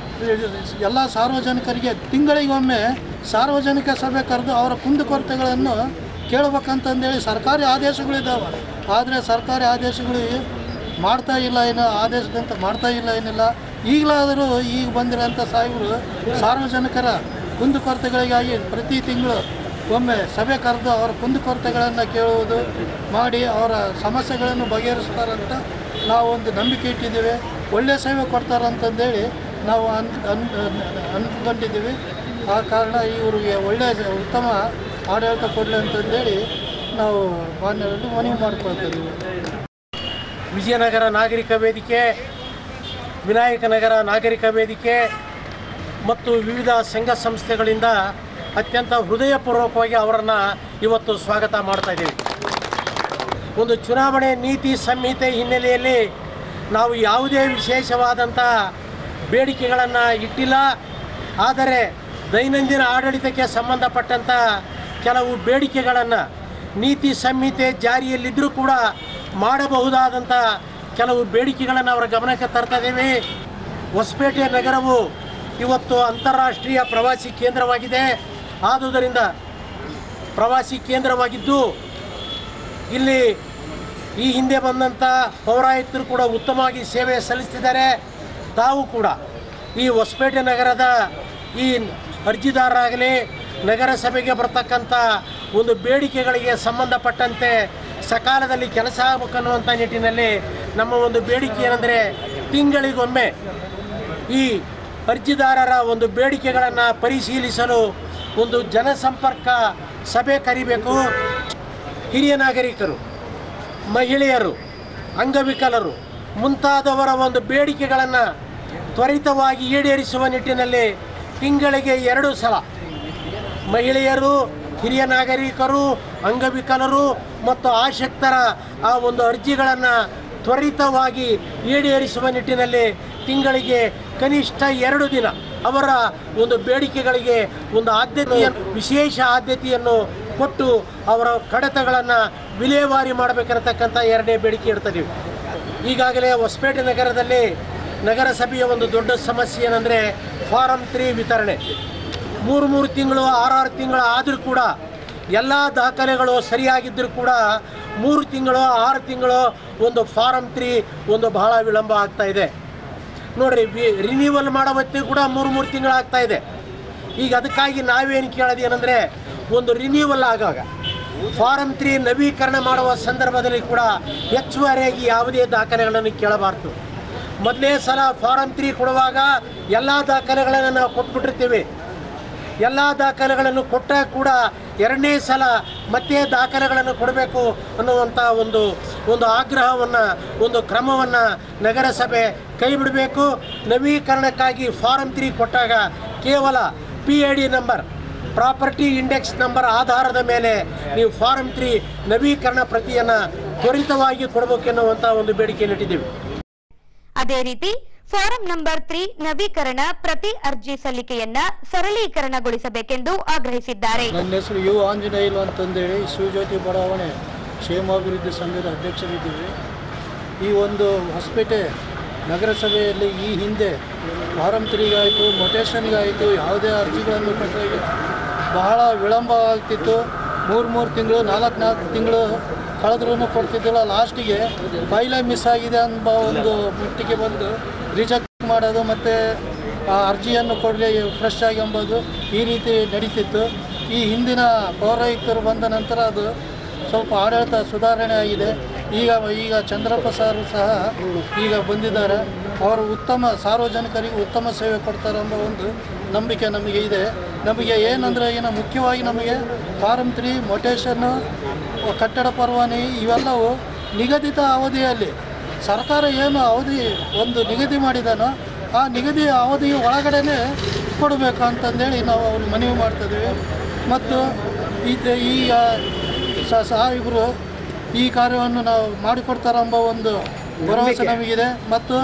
ಎಲ್ಲ ಸಾರ್ವಜನಿಕರಿಗೆ ತಿಂಗಳಿಗೊಮ್ಮೆ ಸಾರ್ವಜನಿಕ ಸಭೆ ಕರೆದು ಅವರ ಕುಂದುಕೊರತೆಗಳನ್ನು ಕೇಳಬೇಕಂತಂದೇಳಿ ಸರ್ಕಾರಿ ಆದೇಶಗಳಿದ್ದಾವೆ ಆದರೆ ಸರ್ಕಾರಿ ಆದೇಶಗಳು ಮಾಡ್ತಾ ಇಲ್ಲ ಏನು ಆದೇಶದಂತ ಮಾಡ್ತಾ ಇಲ್ಲ ಏನಿಲ್ಲ ಈಗಲಾದರೂ ಈಗ ಬಂದಿರೋಂಥ ಸಾಹೇಬರು ಸಾರ್ವಜನಿಕರ ಕುಂದುಕೊರತೆಗಳಿಗಾಗಿ ಪ್ರತಿ ತಿಂಗಳು ಒಮ್ಮೆ ಸಭೆ ಕರೆದು ಅವರ ಕುಂದುಕೊರತೆಗಳನ್ನು ಕೇಳುವುದು ಮಾಡಿ ಅವರ ಸಮಸ್ಯೆಗಳನ್ನು ಬಗೆಹರಿಸ್ತಾರಂತ ನಾವು ಒಂದು ನಂಬಿಕೆ ಇಟ್ಟಿದ್ದೀವಿ ಒಳ್ಳೆಯ ಸೇವೆ ಕೊಡ್ತಾರಂತಂದೇಳಿ ನಾವು ಅನ್ ಅನ್ ಅಂದ್ಕೊಂಡಿದ್ದೀವಿ ಆ ಕಾರಣ ಇವರಿಗೆ ಒಳ್ಳೆಯ ಉತ್ತಮ ಆಡಳಿತ ಕೊಡಲಿ ಅಂತಂದೇಳಿ ನಾವು ಮಾನ್ಯರಲ್ಲಿ ಮನವಿ ಮಾಡ್ಕೊಳ್ತಿದ್ದೀವಿ ವಿಜಯನಗರ ನಾಗರಿಕ ವೇದಿಕೆ ವಿನಾಯಕ ನಗರ ನಾಗರಿಕ ವೇದಿಕೆ ಮತ್ತು ವಿವಿಧ ಸಂಘ ಸಂಸ್ಥೆಗಳಿಂದ ಅತ್ಯಂತ ಹೃದಯಪೂರ್ವಕವಾಗಿ ಅವರನ್ನು ಇವತ್ತು ಸ್ವಾಗತ ಮಾಡ್ತಾ ಇದ್ದೀವಿ ಒಂದು ಚುನಾವಣೆ ನೀತಿ ಸಂಹಿತೆ ಹಿನ್ನೆಲೆಯಲ್ಲಿ ನಾವು ಯಾವುದೇ ವಿಶೇಷವಾದಂಥ ಬೇಡಿಕೆಗಳನ್ನು ಇಟ್ಟಿಲ್ಲ ಆದರೆ ದೈನಂದಿನ ಆಡಳಿತಕ್ಕೆ ಸಂಬಂಧಪಟ್ಟಂಥ ಕೆಲವು ಬೇಡಿಕೆಗಳನ್ನು ನೀತಿ ಸಂಹಿತೆ ಜಾರಿಯಲ್ಲಿದ್ದರೂ ಕೂಡ ಮಾಡಬಹುದಾದಂಥ ಕೆಲವು ಬೇಡಿಕೆಗಳನ್ನು ಅವರ ಗಮನಕ್ಕೆ ತರ್ತಾ ಇದ್ದೀವಿ ಹೊಸಪೇಟೆ ನಗರವು ಇವತ್ತು ಅಂತಾರಾಷ್ಟ್ರೀಯ ಪ್ರವಾಸಿ ಕೇಂದ್ರವಾಗಿದೆ ಆದುದರಿಂದ ಪ್ರವಾಸಿ ಕೇಂದ್ರವಾಗಿದ್ದು ಇಲ್ಲಿ ಈ ಹಿಂದೆ ಬಂದಂಥ ಪೌರಾಯುಕ್ತರು ಕೂಡ ಉತ್ತಮವಾಗಿ ಸೇವೆ ಸಲ್ಲಿಸ್ತಿದ್ದಾರೆ ತಾವು ಕೂಡ ಈ ಹೊಸಪೇಟೆ ನಗರದ ಈ ಅರ್ಜಿದಾರರಾಗಲಿ ನಗರಸಭೆಗೆ ಬರ್ತಕ್ಕಂಥ ಒಂದು ಬೇಡಿಕೆಗಳಿಗೆ ಸಂಬಂಧಪಟ್ಟಂತೆ ಸಕಾಲದಲ್ಲಿ ಕೆಲಸ ಆಗಬೇಕನ್ನುವಂಥ ನಿಟ್ಟಿನಲ್ಲಿ ನಮ್ಮ ಒಂದು ಬೇಡಿಕೆ ಏನಂದರೆ ತಿಂಗಳಿಗೊಮ್ಮೆ ಈ ಅರ್ಜಿದಾರರ ಒಂದು ಬೇಡಿಕೆಗಳನ್ನು ಪರಿಶೀಲಿಸಲು ಒಂದು ಜನಸಂಪರ್ಕ ಸಭೆ ಕರಿಬೇಕು ಹಿರಿಯ ನಾಗರಿಕರು ಮಹಿಳೆಯರು ಅಂಗವಿಕಲರು ಮುಂತಾದವರ ಒಂದು ಬೇಡಿಕೆಗಳನ್ನು ತ್ವರಿತವಾಗಿ ಈಡೇರಿಸುವ ನಿಟ್ಟಿನಲ್ಲಿ ತಿಂಗಳಿಗೆ ಎರಡು ಸಲ ಮಹಿಳೆಯರು ಹಿರಿಯ ನಾಗರಿಕರು ಅಂಗವಿಕಲರು ಮತ್ತು ಆಸಕ್ತರ ಆ ಒಂದು ಅರ್ಜಿಗಳನ್ನು ತ್ವರಿತವಾಗಿ ಈಡೇರಿಸುವ ನಿಟ್ಟಿನಲ್ಲಿ ತಿಂಗಳಿಗೆ ಕನಿಷ್ಠ ಎರಡು ದಿನ ಅವರ ಒಂದು ಬೇಡಿಕೆಗಳಿಗೆ ಒಂದು ಆದ್ಯತೆಯನ್ನು ವಿಶೇಷ ಆದ್ಯತೆಯನ್ನು ಕೊಟ್ಟು ಅವರ ಕಡತಗಳನ್ನು ವಿಲೇವಾರಿ ಮಾಡಬೇಕಿರತಕ್ಕಂಥ ಎರಡನೇ ಬೇಡಿಕೆ ಇಡ್ತಿದ್ದೀವಿ ಈಗಾಗಲೇ ಹೊಸಪೇಟೆ ನಗರದಲ್ಲಿ ನಗರಸಭೆಯ ಒಂದು ದೊಡ್ಡ ಸಮಸ್ಯೆ ಏನಂದರೆ ಫಾರಂ ತ್ರೀ ವಿತರಣೆ ಮೂರು ಮೂರು ತಿಂಗಳು ಆರಾರು ತಿಂಗಳು ಆದರೂ ಕೂಡ ಎಲ್ಲ ದಾಖಲೆಗಳು ಸರಿಯಾಗಿದ್ದರೂ ಕೂಡ ಮೂರು ತಿಂಗಳು ಆರು ತಿಂಗಳು ಒಂದು ಫಾರಂ ತ್ರೀ ಒಂದು ಬಹಳ ವಿಳಂಬ ಆಗ್ತಾ ಇದೆ ನೋಡ್ರಿ ರಿನ್ಯೂವಲ್ ಮಾಡೋ ಹೊತ್ತಿಗೆ ಕೂಡ ಮೂರು ಮೂರು ತಿಂಗಳು ಆಗ್ತಾ ಇದೆ ಈಗ ಅದಕ್ಕಾಗಿ ನಾವೇನು ಕೇಳೋದು ಏನಂದರೆ ಒಂದು ರಿನ್ಯೂವಲ್ ಆಗಾಗ ಫಾರಂ ತ್ರೀ ನವೀಕರಣ ಮಾಡುವ ಸಂದರ್ಭದಲ್ಲಿ ಕೂಡ ಹೆಚ್ಚುವರಿಯಾಗಿ ಯಾವುದೇ ದಾಖಲೆಗಳನ್ನು ಕೇಳಬಾರ್ದು ಮೊದಲನೇ ಸಲ ಫಾರಂ ತ್ರೀ ಕೊಡುವಾಗ ಎಲ್ಲ ದಾಖಲೆಗಳನ್ನು ನಾವು ಕೊಟ್ಬಿಟ್ಟಿರ್ತೀವಿ ಎಲ್ಲ ದಾಖಲೆಗಳನ್ನು ಕೊಟ್ಟಾಗ ಕೂಡ ಎರಡನೇ ಸಲ ಮತ್ತೆ ದಾಖಲೆಗಳನ್ನು ಕೊಡಬೇಕು ಅನ್ನುವಂಥ ಒಂದು ಒಂದು ಆಗ್ರಹವನ್ನು ಒಂದು ಕ್ರಮವನ್ನು ನಗರಸಭೆ ಕೈ ಬಿಡಬೇಕು ನವೀಕರಣಕ್ಕಾಗಿ ಫಾರಂ ತ್ರೀ ಕೊಟ್ಟಾಗ ಕೇವಲ P I D number property index number ಆಧಾರದ ಮೇಲೆ ನೀವು ಫಾರಂ ತ್ರೀ ನವೀಕರಣ ಪ್ರತಿಯನ್ನು ತ್ವರಿತವಾಗಿ ಕೊಡಬೇಕೆನ್ನುವಂಥ ಒಂದು ಬೇಡಿಕೆಯನ್ನು ಇಟ್ಟಿದ್ದೀವಿ ಅದೇ ರೀತಿ ಫಾರಂ ನಂಬರ್ ತ್ರೀ ನವೀಕರಣ ಪ್ರತಿ ಅರ್ಜಿ ಸಲ್ಲಿಕೆಯನ್ನ ಸರಳೀಕರಣಗೊಳಿಸಬೇಕೆಂದು ಆಗ್ರಹಿಸಿದ್ದಾರೆ ನನ್ನ ಹೆಸರು ಯು ಆಂಜನೇಯಲು ಅಂತಂದೇಳಿ ಶಿವಜ್ಯೋತಿ ಬಡಾವಣೆ ಕ್ಷೇಮಾಭಿವೃದ್ಧಿ ಸಂಘದ ಅಧ್ಯಕ್ಷರಿದ್ದೀವಿ ಈ ಒಂದು ಹೊಸಪೇಟೆ ನಗರಸಭೆಯಲ್ಲಿ ಈ ಹಿಂದೆ ಫಾರಂ ತ್ರೀಗಾಯಿತು ಮೊಟೇಷನ್ಗಾಯಿತು ಯಾವುದೇ ಅರ್ಜಿಗಳನ್ನು ಕೊಟ್ಟಾಗ ಬಹಳ ವಿಳಂಬ ಆಗ್ತಿತ್ತು ಮೂರು ಮೂರು ತಿಂಗಳು ನಾಲ್ಕು ನಾಲ್ಕು ತಿಂಗಳು ಕಳೆದ್ರೂ ಕೊಡ್ತಿದ್ದಿಲ್ಲ ಲಾಸ್ಟಿಗೆ ಫೈಲೇ ಮಿಸ್ ಆಗಿದೆ ಎಂಬ ಒಂದು ಮಟ್ಟಿಗೆ ಬಂದು ರಿಜೆಕ್ಟ್ ಮಾಡೋದು ಮತ್ತು ಆ ಅರ್ಜಿಯನ್ನು ಕೊಡಲಿ ಫ್ರೆಶ್ ಆಗಿ ಎಂಬುದು ಈ ರೀತಿ ನಡೀತಿತ್ತು ಈ ಹಿಂದಿನ ಪೌರಾಯುಕ್ತರು ಬಂದ ನಂತರ ಅದು ಸ್ವಲ್ಪ ಆಡಳಿತ ಸುಧಾರಣೆ ಆಗಿದೆ ಈಗ ಈಗ ಚಂದ್ರಪ್ಪ ಸರ್ ಸಹ ಈಗ ಬಂದಿದ್ದಾರೆ ಅವರು ಉತ್ತಮ ಸಾರ್ವಜನಿಕರಿಗೆ ಉತ್ತಮ ಸೇವೆ ಕೊಡ್ತಾರೆ ಎಂಬ ಒಂದು ನಂಬಿಕೆ ನಮಗೆ ಇದೆ ನಮಗೆ ಏನಂದರೆ ಏನು ಮುಖ್ಯವಾಗಿ ನಮಗೆ ಫಾರಮ್ ತ್ರೀ ಮೊಟೇಷನ್ನು ಕಟ್ಟಡ ಪರವಾನಿ ಇವೆಲ್ಲವೂ ನಿಗದಿತ ಅವಧಿಯಲ್ಲಿ ಸರ್ಕಾರ ಏನು ಅವಧಿ ಒಂದು ನಿಗದಿ ಮಾಡಿದಾನೋ ಆ ನಿಗದಿ ಅವಧಿ ಒಳಗಡೆನೆ ಕೊಡಬೇಕು ಅಂತಂದೇಳಿ ನಾವು ಅವ್ರಿಗೆ ಮನವಿ ಮಾಡ್ತಿದ್ದೀವಿ ಮತ್ತು ಇದು ಈಗ ಸ- ಸಾಹೇಬರು ಈ ಕಾರ್ಯವನ್ನು ನಾವು ಮಾಡಿಕೊಡ್ತಾರೆಂಬ ಒಂದು ಭರವಸೆ ನಮಗಿದೆ ಮತ್ತು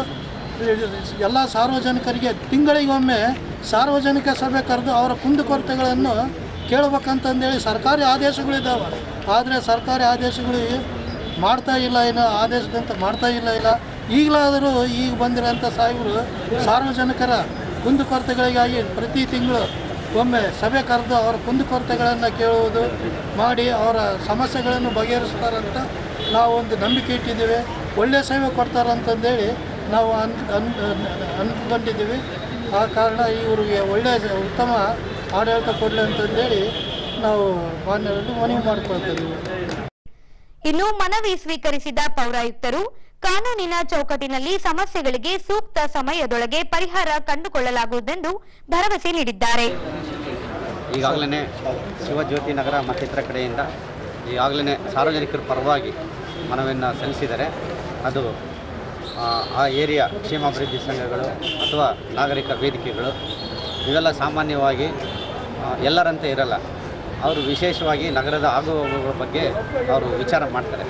ಎಲ್ಲ ಸಾರ್ವಜನಿಕರಿಗೆ ತಿಂಗಳಿಗೊಮ್ಮೆ ಸಾರ್ವಜನಿಕ ಸಭೆ ಕರೆದು ಅವರ ಕುಂದುಕೊರತೆಗಳನ್ನು ಕೇಳಬೇಕಂತಂದೇಳಿ ಸರ್ಕಾರಿ ಆದೇಶಗಳಿದ್ದಾವೆ ಆದರೆ ಸರ್ಕಾರಿ ಆದೇಶಗಳು ಮಾಡ್ತಾ ಇಲ್ಲ ಏನೋ ಆದೇಶದಂತೆ ಮಾಡ್ತಾ ಇಲ್ಲ ಇಲ್ಲ ಈಗಲಾದರೂ ಈಗ ಬಂದಿರೋಂಥ ಸಾಹೇಬರು ಸಾರ್ವಜನಿಕರ ಕುಂದುಕೊರತೆಗಳಿಗಾಗಿ ಪ್ರತಿ ತಿಂಗಳು ಒಮ್ಮೆ ಸಭೆ ಕರೆದು ಅವರ ಕುಂದುಕೊರತೆಗಳನ್ನು ಕೇಳುವುದು ಮಾಡಿ ಅವರ ಸಮಸ್ಯೆಗಳನ್ನು ಬಗೆಹರಿಸ್ತಾರಂತ ನಾವು ಒಂದು ನಂಬಿಕೆ ಇಟ್ಟಿದ್ದೀವಿ ಒಳ್ಳೆಯ ಸೇವೆ ಕೊಡ್ತಾರಂತಂದೇಳಿ ನಾವು ಅನ್ ಅನ್ ಅಂದ್ಕೊಂಡಿದ್ದೀವಿ ಆ ಕಾರಣ ಇವರಿಗೆ ಒಳ್ಳೆಯ ಉತ್ತಮ ಆಡಳಿತ ಕೊಡಲಿ ಅಂತಂದೇಳಿ ನಾವು ಮಾನ್ಯರಲ್ಲಿ ಮನವಿ ಮಾಡ್ಕೊಳ್ತಿದ್ದೀವಿ ಇನ್ನು ಮನವಿ ಸ್ವೀಕರಿಸಿದ ಪೌರಾಯುಕ್ತರು ಕಾನೂನಿನ ಚೌಕಟ್ಟಿನಲ್ಲಿ ಸಮಸ್ಯೆಗಳಿಗೆ ಸೂಕ್ತ ಸಮಯದೊಳಗೆ ಪರಿಹಾರ ಕಂಡುಕೊಳ್ಳಲಾಗುವುದೆಂದು ಭರವಸೆ ನೀಡಿದ್ದಾರೆ ಈಗಾಗಲೇ ಶಿವಜ್ಯೋತಿ ನಗರ ಮತ್ತಿತರ ಕಡೆಯಿಂದ ಈಗಾಗಲೇ ಸಾರ್ವಜನಿಕರ ಪರವಾಗಿ ಮನವಿಯನ್ನು ಸಲ್ಲಿಸಿದರೆ ಅದು ಆ, ಆ ಏರಿಯಾ ಕ್ಷೇಮಾಭಿವೃದ್ಧಿ ಸಂಘಗಳು ಅಥವಾ ನಾಗರಿಕ ವೇದಿಕೆಗಳು ಇವೆಲ್ಲ ಸಾಮಾನ್ಯವಾಗಿ ಆ, ಎಲ್ಲರಂತೆ ಇರಲ್ಲ ಅವರು ವಿಶೇಷವಾಗಿ ನಗರದ ಆಗುಹೋಗುಗಳ ಬಗ್ಗೆ ಅವರು ವಿಚಾರ ಮಾಡ್ತಾರೆ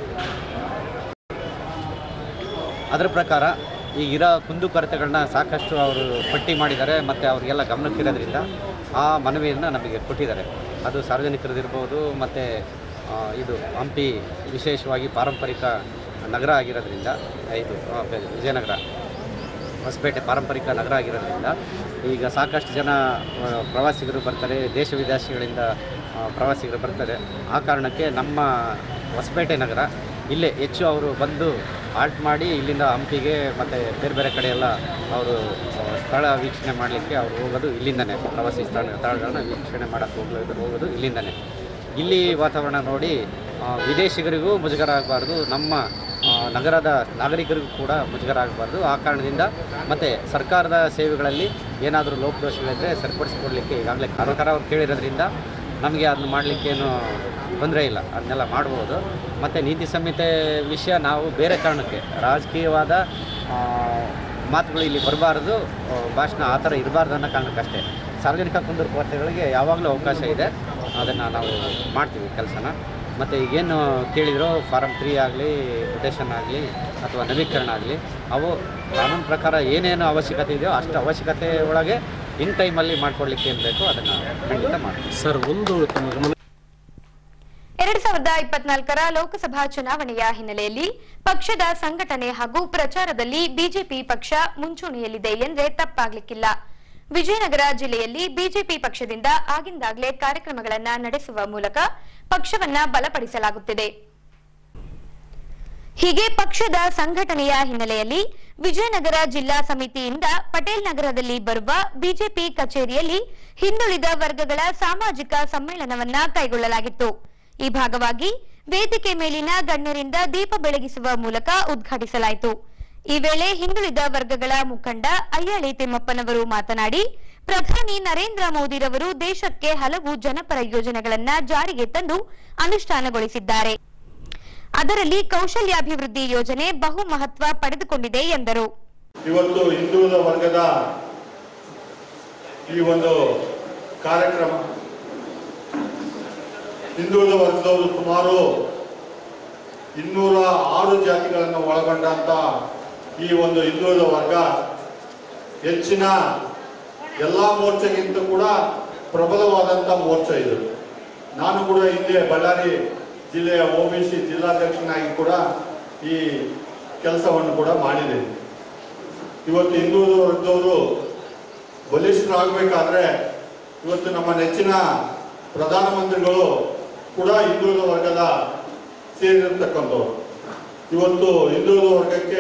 ಅದರ ಪ್ರಕಾರ ಈಗಿರೋ ಕುಂದುಕೊರತೆಗಳನ್ನ ಸಾಕಷ್ಟು ಅವರು ಪಟ್ಟಿ ಮಾಡಿದ್ದಾರೆ ಮತ್ತು ಅವರಿಗೆಲ್ಲ ಗಮನಕ್ಕಿರೋದ್ರಿಂದ ಆ ಮನವಿಯನ್ನು ನಮಗೆ ಕೊಟ್ಟಿದ್ದಾರೆ ಅದು ಸಾರ್ವಜನಿಕರದಿರ್ಬೋದು ಮತ್ತು ಇದು ಹಂಪಿ ವಿಶೇಷವಾಗಿ ಪಾರಂಪರಿಕ ನಗರ ಆಗಿರೋದ್ರಿಂದ ಇದು ಆ, ಬೆ- ವಿಜಯನಗರ ಹೊಸಪೇಟೆ ಪಾರಂಪರಿಕ ನಗರ ಆಗಿರೋದ್ರಿಂದ ಈಗ ಸಾಕಷ್ಟು ಜನ ಆ, ಪ್ರವಾಸಿಗರು ಬರ್ತಾರೆ ದೇಶ ವಿದೇಶಗಳಿಂದ ಆ, ಪ್ರವಾಸಿಗರು ಬರ್ತಾರೆ ಆ ಕಾರಣಕ್ಕೆ ನಮ್ಮ ಹೊಸಪೇಟೆ ನಗರ ಇಲ್ಲೇ ಹೆಚ್ಚು ಅವರು ಬಂದು ಆಲ್ಟ್ ಮಾಡಿ ಇಲ್ಲಿಂದ ಹಂಪಿಗೆ ಮತ್ತು ಬೇರೆ ಬೇರೆ ಕಡೆ ಎಲ್ಲ ಅವರು ಆ, ಸ್ಥಳ ವೀಕ್ಷಣೆ ಮಾಡಲಿಕ್ಕೆ ಅವರು ಹೋಗೋದು ಇಲ್ಲಿಂದನೇ ಪ್ರವಾಸಿ ಸ್ಥಳ ಸ್ಥಳಗಳನ್ನ ವೀಕ್ಷಣೆ ಮಾಡೋಕ್ಕೆ ಹೋಗೋದು ಹೋಗೋದು ಇಲ್ಲಿಂದನೇ ಇಲ್ಲಿ ವಾತಾವರಣ ನೋಡಿ ಆ, ವಿದೇಶಿಗರಿಗೂ ಮುಜುಗರ ಆಗಬಾರ್ದು ನಮ್ಮ ಆ, ನಗರದ ನಾಗರಿಕರಿಗೂ ಕೂಡ ಮುಜುಗರ ಆಗಬಾರ್ದು ಆ ಕಾರಣದಿಂದ ಮತ್ತು ಸರ್ಕಾರದ ಸೇವೆಗಳಲ್ಲಿ ಏನಾದರೂ ಲೋಪದೋಷಗಳಿದ್ದರೆ ಸರಿಪಡಿಸಿಕೊಡ್ಲಿಕ್ಕೆ ಈಗಾಗಲೇ ಸರ್ಕಾರ ಅವ್ರು ಕೇಳಿರೋದ್ರಿಂದ ನಮಗೆ ಅದನ್ನ ಮಾಡಲಿಕ್ಕೇನು ತೊಂದರೆ ಇಲ್ಲ ಅದನ್ನೆಲ್ಲ ಮಾಡ್ಬೋದು ಮತ್ತು ನೀತಿ ಸಂಹಿತೆ ವಿಷಯ ನಾವು ಬೇರೆ ಕಾರಣಕ್ಕೆ ರಾಜಕೀಯವಾದ ಆ, ಮಾತುಗಳು ಇಲ್ಲಿ ಬರಬಾರ್ದು ಭಾಷಣ ಆ ಥರ ಇರಬಾರ್ದು ಅನ್ನೋ ಕಾರಣಕ್ಕಷ್ಟೇ ಸಾರ್ವಜನಿಕ ಕುಂದುಕೊರತೆಗಳಿಗೆ ಯಾವಾಗಲೂ ಅವಕಾಶ ಇದೆ ಅದನ್ನು ನಾವು ಮಾಡ್ತೀವಿ ಕೆಲಸನ ಮತ್ತು ಈಗೇನು ಕೇಳಿದ್ರು ಫಾರಮ್ ತ್ರೀ ಆಗಲಿ ಕೊಟೇಶನ್ ಆಗಲಿ ಅಥವಾ ನವೀಕರಣ ಆಗಲಿ ಅವು ಕಾನೂನು ಪ್ರಕಾರ ಏನೇನು ಅವಶ್ಯಕತೆ ಇದೆಯೋ ಅಷ್ಟು ಅವಶ್ಯಕತೆ ಒಳಗೆ ಇನ್ ಟೈಮಲ್ಲಿ ಮಾಡ್ಕೊಡ್ಲಿಕ್ಕೆ ಏನು ಬೇಕೋ ಅದನ್ನು ಖಂಡಿತ ಮಾಡ್ತೀವಿ ಸರ್ ಒಂದು ತಮ್ಮ ಗಮನ ಎರಡ್ ಸಾವಿರದ ಇಪ್ಪತ್ನಾಲ್ಕರ ಲೋಕಸಭಾ ಚುನಾವಣೆಯ ಹಿನ್ನೆಲೆಯಲ್ಲಿ ಪಕ್ಷದ ಸಂಘಟನೆ ಹಾಗೂ ಪ್ರಚಾರದಲ್ಲಿ ಬಿಜೆಪಿ ಪಕ್ಷ ಮುಂಚೂಣಿಯಲ್ಲಿದೆ ಎಂದ್ರೆ ತಪ್ಪಾಗ್ಲಿಕ್ಕಿಲ್ಲ ವಿಜಯನಗರ ಜಿಲ್ಲೆಯಲ್ಲಿ ಬಿಜೆಪಿ ಪಕ್ಷದಿಂದ ಆಗಿಂದಾಗ್ಲೇ ಕಾರ್ಯಕ್ರಮಗಳನ್ನ ನಡೆಸುವ ಮೂಲಕ ಪಕ್ಷವನ್ನ ಬಲಪಡಿಸಲಾಗುತ್ತಿದೆ ಹೀಗೆ ಪಕ್ಷದ ಸಂಘಟನೆಯ ಹಿನ್ನೆಲೆಯಲ್ಲಿ ವಿಜಯನಗರ ಜಿಲ್ಲಾ ಸಮಿತಿಯಿಂದ ಪಟೇಲ್ ನಗರದಲ್ಲಿ ಬರುವ ಬಿಜೆಪಿ ಕಚೇರಿಯಲ್ಲಿ ಹಿಂದುಳಿದ ವರ್ಗಗಳ ಸಾಮಾಜಿಕ ಸಮ್ಮೇಳನವನ್ನ ಕೈಗೊಳ್ಳಲಾಗಿತ್ತು ಈ ಭಾಗವಾಗಿ ವೇದಿಕೆ ಮೇಲಿನ ಗಣ್ಯರಿಂದ ದೀಪ ಬೆಳಗಿಸುವ ಮೂಲಕ ಉದ್ಘಾಟಿಸಲಾಯಿತು ಈ ವೇಳೆ ಹಿಂದುಳಿದ ವರ್ಗಗಳ ಮುಖಂಡ ಅಯ್ಯಾಳಿ ತಿಮ್ಮಪ್ಪನವರು ಮಾತನಾಡಿ ಪ್ರಧಾನಿ ನರೇಂದ್ರ ಮೋದಿರವರು ದೇಶಕ್ಕೆ ಹಲವು ಜನಪರ ಯೋಜನೆಗಳನ್ನ ಜಾರಿಗೆ ತಂದು ಅನುಷ್ಠಾನಗೊಳಿಸಿದ್ದಾರೆ ಅದರಲ್ಲಿ ಕೌಶಲ್ಯಾಭಿವೃದ್ಧಿ ಯೋಜನೆ ಬಹು ಮಹತ್ವ ಪಡೆದುಕೊಂಡಿದೆ ಎಂದರು ಇವತ್ತು ಹಿಂದುಳಿದ ವರ್ಗದ ಈ ಒಂದು ಕಾರ್ಯಕ್ರಮ ಹಿಂದುಳಿದ ವರ್ಗದವರು ಸುಮಾರು ಇನ್ನೂರ ಆರು ಜಾತಿಗಳನ್ನು ಒಳಗೊಂಡಂತ ಈ ಒಂದು ಹಿಂದುಳಿದ ವರ್ಗ ಹೆಚ್ಚಿನ ಎಲ್ಲ ಮೋರ್ಚೆಗಿಂತ ಕೂಡ ಪ್ರಬಲವಾದಂಥ ಮೋರ್ಚೆ ಇದು ನಾನು ಕೂಡ ಹಿಂದೆ ಬಳ್ಳಾರಿ ಜಿಲ್ಲೆಯ ಒ ಬಿ ಸಿ ಜಿಲ್ಲಾಧ್ಯಕ್ಷನಾಗಿ ಕೂಡ ಈ ಕೆಲಸವನ್ನು ಕೂಡ ಮಾಡಿದ್ದೇನೆ ಇವತ್ತು ಹಿಂದುಳಿದ ವರ್ಗದವರು ಬಲಿಷ್ಠರಾಗಬೇಕಾದ್ರೆ ಇವತ್ತು ನಮ್ಮ ನೆಚ್ಚಿನ ಪ್ರಧಾನಮಂತ್ರಿಗಳು ಕೂಡ ಹಿಂದುಳಿದ ವರ್ಗದ ಸೇರಿರ್ತಕ್ಕಂಥವ್ರು ಇವತ್ತು ಹಿಂದುಳಿದ ವರ್ಗಕ್ಕೆ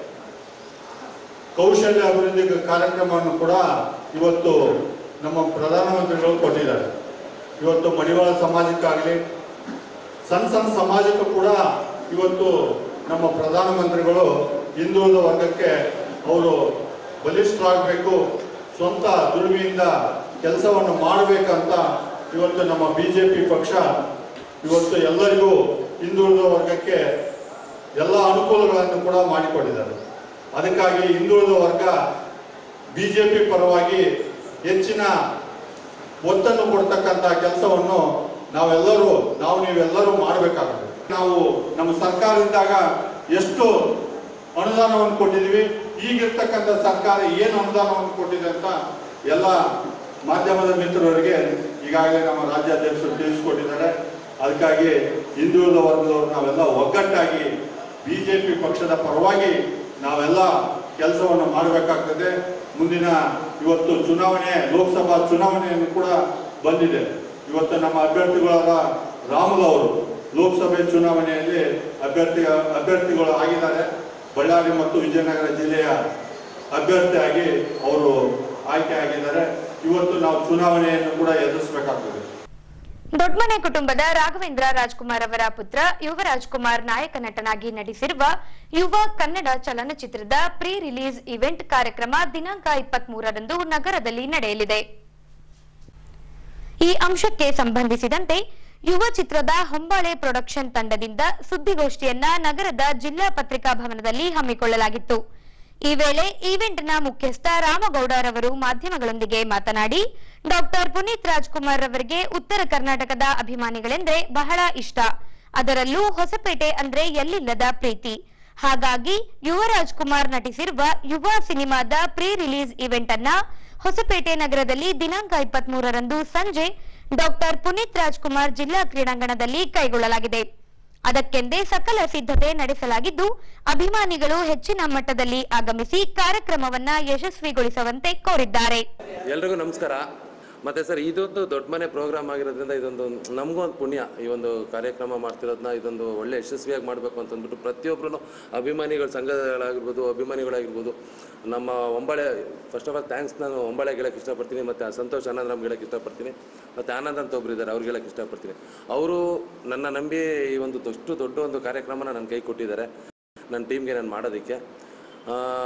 ಕೌಶಲ್ಯ ಅಭಿವೃದ್ಧಿ ಕಾರ್ಯಕ್ರಮವನ್ನು ಕೂಡ ಇವತ್ತು ನಮ್ಮ ಪ್ರಧಾನಮಂತ್ರಿಗಳು ಕೊಟ್ಟಿದ್ದಾರೆ ಇವತ್ತು ಮಡಿವಾಳ ಸಮಾಜಕ್ಕಾಗಲಿ ಸಣ್ಣ ಸಣ್ಣ ಸಮಾಜಕ್ಕೂ ಕೂಡ ಇವತ್ತು ನಮ್ಮ ಪ್ರಧಾನಮಂತ್ರಿಗಳು ಹಿಂದುಳಿದ ವರ್ಗಕ್ಕೆ ಅವರು ಬಲಿಷ್ಠರಾಗಬೇಕು ಸ್ವಂತ ದುಡಿಮೆಯಿಂದ ಕೆಲಸವನ್ನು ಮಾಡಬೇಕಂತ ಇವತ್ತು ನಮ್ಮ ಬಿ ಜೆ ಪಿ ಪಕ್ಷ ಇವತ್ತು ಎಲ್ಲರಿಗೂ ಹಿಂದುಳಿದ ವರ್ಗಕ್ಕೆ ಎಲ್ಲ ಅನುಕೂಲಗಳನ್ನು ಕೂಡ ಮಾಡಿಕೊಟ್ಟಿದ್ದಾರೆ ಅದಕ್ಕಾಗಿ ಹಿಂದುಳಿದ ವರ್ಗ ಬಿ ಜೆ ಪಿ ಪರವಾಗಿ ಹೆಚ್ಚಿನ ಒತ್ತನ್ನು ಕೊಡ್ತಕ್ಕಂಥ ಕೆಲಸವನ್ನು ನಾವೆಲ್ಲರೂ ನಾವು ನೀವೆಲ್ಲರೂ ಮಾಡಬೇಕಾಗುತ್ತೆ ನಾವು ನಮ್ಮ ಸರ್ಕಾರದಿಂದಾಗ ಎಷ್ಟು ಅನುದಾನವನ್ನು ಕೊಟ್ಟಿದ್ದೀವಿ ಈಗಿರ್ತಕ್ಕಂಥ ಸರ್ಕಾರ ಏನು ಅನುದಾನವನ್ನು ಕೊಟ್ಟಿದೆ ಅಂತ ಎಲ್ಲ ಮಾಧ್ಯಮದ ಮಿತ್ರರಿಗೆ ಈಗಾಗಲೇ ನಮ್ಮ ರಾಜ್ಯಾಧ್ಯಕ್ಷರು ತಿಳಿಸ್ಕೊಟ್ಟಿದ್ದಾರೆ ಅದಕ್ಕಾಗಿ ಹಿಂದುಳಿದ ವರ್ಗದವರು ನಾವೆಲ್ಲ ಒಗ್ಗಟ್ಟಾಗಿ ಬಿಜೆಪಿ ಪಕ್ಷದ ಪರವಾಗಿ ನಾವೆಲ್ಲ ಕೆಲಸವನ್ನು ಮಾಡಬೇಕಾಗ್ತದೆ ಮುಂದಿನ ಇವತ್ತು ಚುನಾವಣೆ ಲೋಕಸಭಾ ಚುನಾವಣೆಯನ್ನು ಕೂಡ ಬಂದಿದೆ ಇವತ್ತು ನಮ್ಮ ಅಭ್ಯರ್ಥಿಗಳಾದ ರಾಮುಲು ಅವರು ಲೋಕಸಭೆ ಚುನಾವಣೆಯಲ್ಲಿ ಅಭ್ಯರ್ಥಿ ಅಭ್ಯರ್ಥಿಗಳು ಆಗಿದ್ದಾರೆ ಬಳ್ಳಾರಿ ಮತ್ತು ವಿಜಯನಗರ ಜಿಲ್ಲೆಯ ಅಭ್ಯರ್ಥಿಯಾಗಿ ಅವರು ಆಯ್ಕೆ ಆಗಿದ್ದಾರೆ ಇವತ್ತು ನಾವು ಚುನಾವಣೆಯನ್ನು ಕೂಡ ಎದುರಿಸಬೇಕಾಗ್ತದೆ ದೊಡ್ಮನೆ ಕುಟುಂಬದ ರಾಘವೇಂದ್ರ ರಾಜ್ಕುಮಾರ್ ಅವರ ಪುತ್ರ ಯುವರಾಜ್ ಕುಮಾರ್ ನಾಯಕ ನಟನಾಗಿ ನಟಿಸಿರುವ ಯುವ ಕನ್ನಡ ಚಲನಚಿತ್ರದ ಪ್ರೀ ರಿಲೀಸ್ ಇವೆಂಟ್ ಕಾರ್ಯಕ್ರಮ ದಿನಾಂಕ ಇಪ್ಪತ್ತ್ ಮೂರರಂದು ನಗರದಲ್ಲಿ ನಡೆಯಲಿದೆ ಈ ಅಂಶಕ್ಕೆ ಸಂಬಂಧಿಸಿದಂತೆ ಯುವ ಚಿತ್ರದ ಹೊಂಬಾಳೆ ಪ್ರೊಡಕ್ಷನ್ ತಂಡದಿಂದ ಸುದ್ದಿಗೋಷ್ಠಿಯನ್ನ ನಗರದ ಜಿಲ್ಲಾ ಪತ್ರಿಕಾ ಭವನದಲ್ಲಿ ಹಮ್ಮಿಕೊಳ್ಳಲಾಗಿತ್ತು ಈ ವೇಳೆ ಈವೆಂಟ್ನ ಮುಖ್ಯಸ್ಥ ರಾಮಗೌಡರವರು ಮಾಧ್ಯಮಗಳೊಂದಿಗೆ ಮಾತನಾಡಿ ಡಾಕ್ಟರ್ ಪುನೀತ್ ರಾಜ್ಕುಮಾರ್ ಅವರಿಗೆ ಉತ್ತರ ಕರ್ನಾಟಕದ ಅಭಿಮಾನಿಗಳೆಂದ್ರೆ ಬಹಳ ಇಷ್ಟ ಅದರಲ್ಲೂ ಹೊಸಪೇಟೆ ಅಂದ್ರೆ ಎಲ್ಲಿಲ್ಲದ ಪ್ರೀತಿ ಹಾಗಾಗಿ ಯುವರಾಜ್ ಕುಮಾರ್ ನಟಿಸಿರುವ ಯುವ ಸಿನಿಮಾದ ಪ್ರೀ ರಿಲೀಸ್ ಇವೆಂಟ್ ಅನ್ನ ಹೊಸಪೇಟೆ ನಗರದಲ್ಲಿ ದಿನಾಂಕ ಇಪ್ಪತ್ತ್ ಮೂರರಂದು ಸಂಜೆ ಡಾಕ್ಟರ್ ಪುನೀತ್ ರಾಜ್ಕುಮಾರ್ ಜಿಲ್ಲಾ ಕ್ರೀಡಾಂಗಣದಲ್ಲಿ ಕೈಗೊಳ್ಳಲಾಗಿದೆ ಅದಕ್ಕೆಂದೇ ಸಕಲ ಸಿದ್ಧತೆ ನಡೆಸಲಾಗಿದ್ದು ಅಭಿಮಾನಿಗಳು ಹೆಚ್ಚಿನ ಮಟ್ಟದಲ್ಲಿ ಆಗಮಿಸಿ ಕಾರ್ಯಕ್ರಮವನ್ನ ಯಶಸ್ವಿಗೊಳಿಸುವಂತೆ ಕೋರಿದ್ದಾರೆ ಎಲ್ರಿಗೂ ನಮಸ್ಕಾರ ಮತ್ತು ಸರ್ ಇದೊಂದು ದೊಡ್ಡ ಮನೆ ಪ್ರೋಗ್ರಾಮ್ ಆಗಿರೋದ್ರಿಂದ ಇದೊಂದು ನಮಗೂ ಒಂದು ಪುಣ್ಯ ಈ ಒಂದು ಕಾರ್ಯಕ್ರಮ ಮಾಡ್ತಿರೋದನ್ನ ಇದೊಂದು ಒಳ್ಳೆ ಯಶಸ್ವಿಯಾಗಿ ಮಾಡಬೇಕು ಅಂತ ಅಂದ್ಬಿಟ್ಟು ಪ್ರತಿಯೊಬ್ಬರು ಅಭಿಮಾನಿಗಳ ಸಂಘಗಳಾಗಿರ್ಬೋದು ಅಭಿಮಾನಿಗಳಾಗಿರ್ಬೋದು ನಮ್ಮ Hombale first of all thanks ನಾನು ಒಂಬಳೆಗೆ ಹೇಳಕ್ಕೆ ಇಷ್ಟಪಡ್ತೀನಿ ಮತ್ತು ಸಂತೋಷ್ ಆನಂದರಾಮ್ಗೆ ಹೇಳಕ್ಕೆ ಇಷ್ಟಪಡ್ತೀನಿ ಮತ್ತು ಆನಂದ್ ಅಂತ ಒಬ್ರು ಇದ್ದಾರೆ ಅವ್ರಿಗೆ ಹೇಳಕ್ಕೆ ಇಷ್ಟಪಡ್ತೀನಿ ಅವರು ನನ್ನ ನಂಬಿ ಈ ಒಂದು ಅಷ್ಟು ದೊಡ್ಡ ಒಂದು ಕಾರ್ಯಕ್ರಮನ ನನ್ನ ಕೈ ಕೊಟ್ಟಿದ್ದಾರೆ ನನ್ನ ಟೀಮ್ಗೆ ನಾನು ಮಾಡೋದಕ್ಕೆ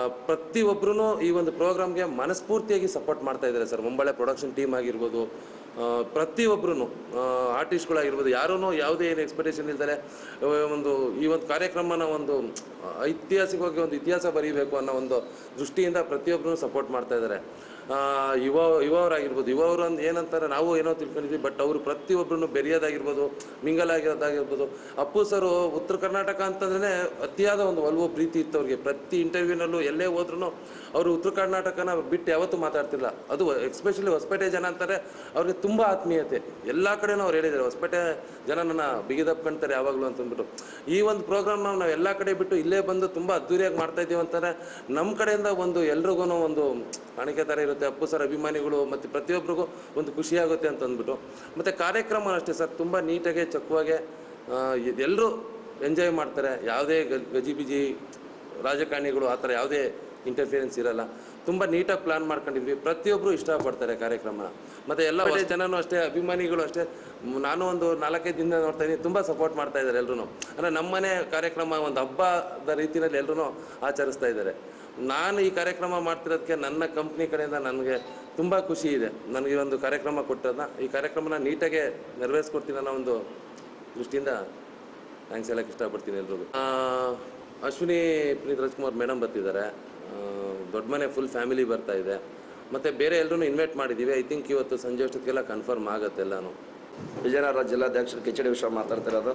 ಪ್ರತಿಯೊಬ್ಬರೂ ಈ ಒಂದು ಪ್ರೋಗ್ರಾಮ್ಗೆ ಮನಸ್ಫೂರ್ತಿಯಾಗಿ ಸಪೋರ್ಟ್ ಮಾಡ್ತಾ ಇದ್ದಾರೆ ಸರ್ ಮುಂಬಳೆ ಪ್ರೊಡಕ್ಷನ್ ಟೀಮ್ ಆಗಿರ್ಬೋದು ಪ್ರತಿಯೊಬ್ಬರೂ ಆರ್ಟಿಸ್ಟ್ಗಳಾಗಿರ್ಬೋದು ಯಾರೂ ಯಾವುದೇ ಏನು ಎಕ್ಸ್ಪೆಕ್ಟೇಷನ್ ಇಲ್ದರೆ ಒಂದು ಈ ಒಂದು ಕಾರ್ಯಕ್ರಮನ ಒಂದು ಆ, ಐತಿಹಾಸಿಕವಾಗಿ ಒಂದು ಇತಿಹಾಸ ಬರೀಬೇಕು ಅನ್ನೋ ಒಂದು ದೃಷ್ಟಿಯಿಂದ ಪ್ರತಿಯೊಬ್ಬರೂ ಸಪೋರ್ಟ್ ಮಾಡ್ತಾ ಇದ್ದಾರೆ ಆ, ಯುವ ಯುವವರಾಗಿರ್ಬೋದು ಯುವವರು ಅಂದ್ ಏನಂತಾರೆ ನಾವು ಏನೋ ತಿಳ್ಕೊಂಡಿದ್ವಿ ಬಟ್ ಅವರು ಪ್ರತಿಯೊಬ್ಬರನ್ನು ಬೆರೆಯೋದಾಗಿರ್ಬೋದು ಮಿಂಗಲ್ ಆಗಿರೋದಾಗಿರ್ಬೋದು ಅಪ್ಪು ಸರ್ ಉತ್ತರ ಕರ್ನಾಟಕ ಅಂತಂದ್ರೆ ಅತಿಯಾದ ಒಂದು ಒಲವು ಪ್ರೀತಿ ಇತ್ತು ಅವ್ರಿಗೆ ಪ್ರತಿ ಇಂಟರ್ವ್ಯೂನಲ್ಲೂ ಎಲ್ಲೇ ಹೋದ್ರೂ ಅವರು ಉತ್ತರ ಕರ್ನಾಟಕನ ಬಿಟ್ಟು ಯಾವತ್ತೂ ಮಾತಾಡ್ತಿಲ್ಲ ಅದು ಎಕ್ಸ್ಪೆಷಲಿ ಹೊಸಪೇಟೆ ಜನ ಅಂತಾರೆ ಅವ್ರಿಗೆ ತುಂಬ ಆತ್ಮೀಯತೆ ಎಲ್ಲ ಕಡೆನೂ ಅವ್ರು ಹೇಳಿದ್ದಾರೆ ಹೊಸಪೇಟೆ ಜನ ನನ್ನ ಬಿಗಿದಪ್ಕೊಂತಾರೆ ಯಾವಾಗಲೂ ಅಂತ ಅಂದ್ಬಿಟ್ಟು ಈ ಒಂದು ಪ್ರೋಗ್ರಾಮ್ ನಾವು ಎಲ್ಲ ಕಡೆ ಬಿಟ್ಟು ಇಲ್ಲೇ ಬಂದು ತುಂಬ ಅದ್ದೂರಿಯಾಗಿ ಮಾಡ್ತಾ ಇದ್ದೀವಿ ಅಂತಾರೆ ನಮ್ಮ ಕಡೆಯಿಂದ ಒಂದು ಎಲ್ರಿಗೂ ಒಂದು ಕಾಣಿಕೆ ಥರ ಇರುತ್ತೆ ಅಪ್ಪು ಸರ್ ಅಭಿಮಾನಿಗಳು ಮತ್ತು ಪ್ರತಿಯೊಬ್ಬರಿಗೂ ಒಂದು ಖುಷಿಯಾಗುತ್ತೆ ಅಂತ ಅಂದ್ಬಿಟ್ಟು ಮತ್ತು ಕಾರ್ಯಕ್ರಮ ಅಷ್ಟೇ ಸರ್ ತುಂಬ ನೀಟಾಗೆ ಚೊಕ್ಕವಾಗೆ ಎಲ್ಲರೂ ಎಂಜಾಯ್ ಮಾಡ್ತಾರೆ ಯಾವುದೇ ಗ- ಗಜಿಬಿಜಿ ರಾಜಕಾರಣಿಗಳು ಆ ಥರ ಯಾವುದೇ ಇಂಟರ್ಫಿಯರೆನ್ಸ್ ಇರಲ್ಲ ತುಂಬ ನೀಟಾಗಿ ಪ್ಲಾನ್ ಮಾಡ್ಕೊಂಡಿದ್ವಿ ಪ್ರತಿಯೊಬ್ಬರು ಇಷ್ಟಪಡ್ತಾರೆ ಕಾರ್ಯಕ್ರಮ ಮತ್ತು ಎಲ್ಲ ಒಳ್ಳೆ ಜನನೂ ಅಷ್ಟೇ ಅಭಿಮಾನಿಗಳು ಅಷ್ಟೇ ಮ್, ನಾನು ಒಂದು ನಾಲ್ಕೈದು ದಿನ ನೋಡ್ತಾ ಇದ್ದೀನಿ ತುಂಬ ಸಪೋರ್ಟ್ ಮಾಡ್ತಾ ಇದ್ದಾರೆ ಎಲ್ಲರೂ ಅಂದರೆ ನಮ್ಮನೆ ಕಾರ್ಯಕ್ರಮ ಒಂದು ಹಬ್ಬದ ರೀತಿಯಲ್ಲಿ ಎಲ್ಲರೂ ಆಚರಿಸ್ತಾ ಇದ್ದಾರೆ ನಾನು ಈ ಕಾರ್ಯಕ್ರಮ ಮಾಡ್ತಿರೋದಕ್ಕೆ ನನ್ನ ಕಂಪ್ನಿ ಕಡೆಯಿಂದ ನನಗೆ ತುಂಬ ಖುಷಿ ಇದೆ ನನಗೆ ಈ ಒಂದು ಕಾರ್ಯಕ್ರಮ ಕೊಟ್ಟದನ್ನ ಈ ಕಾರ್ಯಕ್ರಮನ ನೀಟಾಗೆ ನೆರವೇರಿಸ್ಕೊಡ್ತೀನಿ ಅನ್ನೋ ಒಂದು ದೃಷ್ಟಿಯಿಂದ ಥ್ಯಾಂಕ್ಸ್ ಹೇಳಕ್ಕೆ ಇಷ್ಟಪಡ್ತೀನಿ ಎಲ್ರಿಗೂ ಆ, ಅಶ್ವಿನಿ ಪುನೀತ್ ರಾಜ್ಕುಮಾರ್ ಮೇಡಮ್ ಬರ್ತಿದ್ದಾರೆ ಆ, ದೊಡ್ಡ ಮನೆ ಫುಲ್ ಫ್ಯಾಮಿಲಿ ಬರ್ತಾ ಇದೆ ಮತ್ತು ಬೇರೆ ಎಲ್ಲರೂ ಇನ್ವೈಟ್ ಮಾಡಿದ್ದೀವಿ ಐ ಥಿಂಕ್ ಇವತ್ತು ಸಂಜೆ ಅಷ್ಟೊತ್ತಿಗೆಲ್ಲ ಕನ್ಫರ್ಮ್ ಆಗುತ್ತೆ ಎಲ್ಲನೂ ವಿಜಯನಗರ ಜಿಲ್ಲಾಧ್ಯಕ್ಷರು ಕೆ ಡಿ ವಿಶ್ವ ಮಾತಾಡ್ತಿರೋದು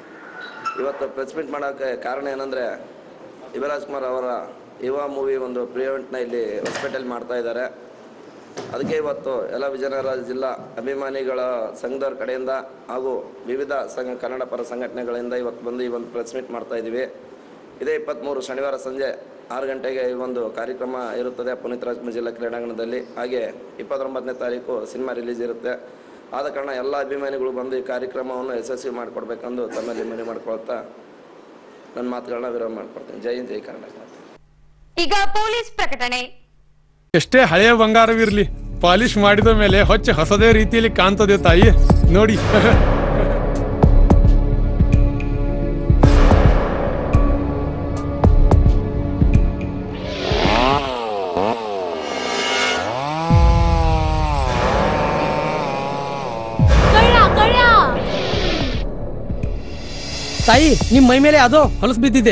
ಇವತ್ತು ಪ್ರೆಸ್ ಮೀಟ್ ಮಾಡೋಕ್ಕೆ ಕಾರಣ ಏನಂದರೆ ಯುವರಾಜ್ ಕುಮಾರ್ ಅವರ ಯುವ ಮೂವಿ ಒಂದು ಪ್ರಿವೆಂಟ್ನ ಇಲ್ಲಿ ಹಾಸ್ಪಿಟಲ್ ಮಾಡ್ತಾ ಇದ್ದಾರೆ ಅದಕ್ಕೆ ಇವತ್ತು ಎಲ್ಲ ವಿಜಯನಗರ ಜಿಲ್ಲಾ ಅಭಿಮಾನಿಗಳ ಸಂಘದವ್ರ ಕಡೆಯಿಂದ ಹಾಗೂ ವಿವಿಧ ಸಂಘ ಕನ್ನಡ ಪರ ಸಂಘಟನೆಗಳಿಂದ ಇವತ್ತು ಬಂದು ಈ ಒಂದು ಪ್ರೆಸ್ ಮೀಟ್ ಮಾಡ್ತಾ ಇದ್ದೀವಿ ಇದೇ ಇಪ್ಪತ್ತ್ಮೂರು ಶನಿವಾರ ಸಂಜೆ ಆರು ಗಂಟೆಗೆ ಈ ಒಂದು ಕಾರ್ಯಕ್ರಮ ಇರುತ್ತದೆ ಪುನೀತ್ ರಾಜ್ಕುಮಾರ್ ಜಿಲ್ಲಾ ಕ್ರೀಡಾಂಗಣದಲ್ಲಿ ಹಾಗೆ ಇಪ್ಪತ್ತೊಂಬತ್ತನೇ ತಾರೀಕು ಸಿನಿಮಾ ರಿಲೀಸ್ ಇರುತ್ತೆ ಆದ ಕಾರಣ ಎಲ್ಲ ಅಭಿಮಾನಿಗಳು ಬಂದು ಈ ಕಾರ್ಯಕ್ರಮವನ್ನು ಯಶಸ್ವಿ ಮಾಡಿಕೊಡ್ಬೇಕೆಂದು ತಮ್ಮಲ್ಲಿ ಮನವಿ ಮಾಡ್ಕೊಳ್ತಾ ನನ್ನ ಮಾತುಗಳನ್ನ ವಿರಾಮ ಮಾಡ್ಕೊಡ್ತೀನಿ ಜೈ ಹಿಂದ್ ಜೈ ಕರ್ನಾಟಕ ಈಗ ಪೊಲೀಸ್ ಪ್ರಕಟಣೆ ಎಷ್ಟೇ ಹಳೆಯ ಬಂಗಾರವಿರ್ಲಿ ಪಾಲಿಶ್ ಮಾಡಿದ ಮೇಲೆ ಹೊಚ್ಚ ಹೊಸದೇ ರೀತಿಯಲ್ಲಿ ಕಾಣ್ತದೆ ತಾಯಿ ನೋಡಿ ತಾಯಿ ನಿಮ್ ಮೈ ಮೇಲೆ ಅದು ಹೊಲಸು ಬಿದ್ದಿದೆ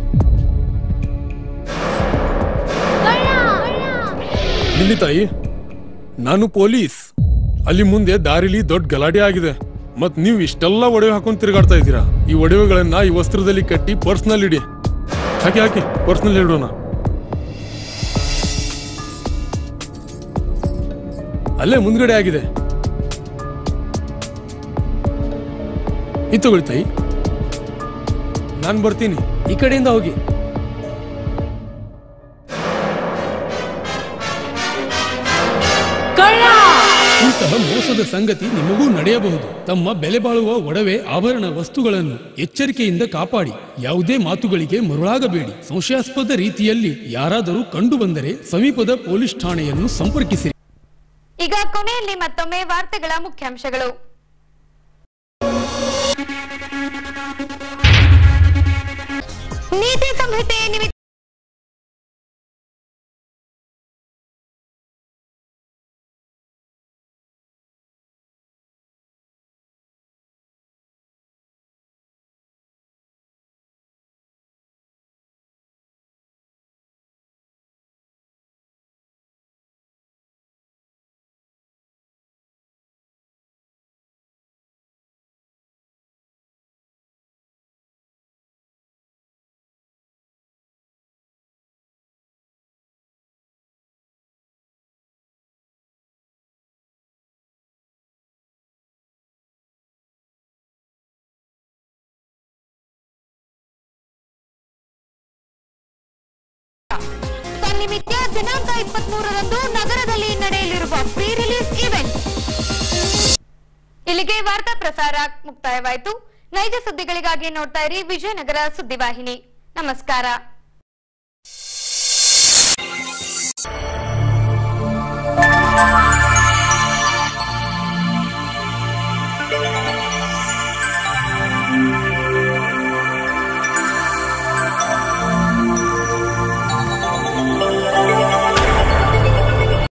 ಇಲ್ಲಿ ತಾಯಿ ನಾನು ಪೊಲೀಸ್ ಅಲ್ಲಿ ಮುಂದೆ ದಾರಿಲಿ ದೊಡ್ಡ ಗಲಾಟೆ ಆಗಿದೆ ಮತ್ ನೀವು ಇಷ್ಟೆಲ್ಲ ಒಡವೆ ಹಾಕೊಂಡು ತಿರುಗಾಡ್ತಾ ಇದ್ದೀರಾ ಈ ಒಡವೆಗಳನ್ನ ಈ ವಸ್ತ್ರದಲ್ಲಿ ಕಟ್ಟಿ ಪರ್ಸ್ನಲ್ಲಿ ಇಡಿ ಹಾಕಿ ಹಾಕಿ ಪರ್ಸ್ನಲ್ಲಿ ಇಡೋಣ ಅಲ್ಲೇ ಮುಂದ್ಗಡೆ ಆಗಿದೆ ಇದು ತಗೊಳ್ಳಿ ತಾಯಿ ನಾನು ಬರ್ತೀನಿ ಈ ಕಡೆಯಿಂದ ಹೋಗಿ ಇಂತಹ ಮೋಸದ ಸಂಗತಿ ನಿಮಗೂ ನಡೆಯಬಹುದು ತಮ್ಮ ಬೆಲೆ ಬಾಳುವ ಒಡವೆ ಆಭರಣ ವಸ್ತುಗಳನ್ನು ಎಚ್ಚರಿಕೆಯಿಂದ ಕಾಪಾಡಿ ಯಾವುದೇ ಮಾತುಗಳಿಗೆ ಮರುಳಾಗಬೇಡಿ ಸಂಶಯಾಸ್ಪದ ರೀತಿಯಲ್ಲಿ ಯಾರಾದರೂ ಕಂಡು ಬಂದರೆ ಸಮೀಪದ ಪೊಲೀಸ್ ಠಾಣೆಯನ್ನು ಸಂಪರ್ಕಿಸಿರಿ ಈಗ ಕೊನೆಯಲ್ಲಿ ಮತ್ತೊಮ್ಮೆ ವಾರ್ತೆಗಳ ಮುಖ್ಯಾಂಶಗಳು ನೀತಿ ಸಂಹಿತೆ ನಿಮಿತ್ತ ತನ್ನಿಮಿತ್ತ ದಿನಾಂಕ ಇಪ್ಪತ್ಮೂರರಂದು ನಗರದಲ್ಲಿ ನಡೆಯಲಿರುವ ಪ್ರೀ ರಿಲೀಸ್ ಇವೆಂಟ್ ಇಲ್ಲಿಗೆ ವಾರ್ತಾ ಪ್ರಸಾರ ಮುಕ್ತಾಯವಾಯಿತು ನೈಜ ಸುದ್ದಿಗಳಿಗಾಗಿ ನೋಡ್ತಾ ಇರಿ ವಿಜಯನಗರ ಸುದ್ದಿವಾಹಿನಿ ನಮಸ್ಕಾರ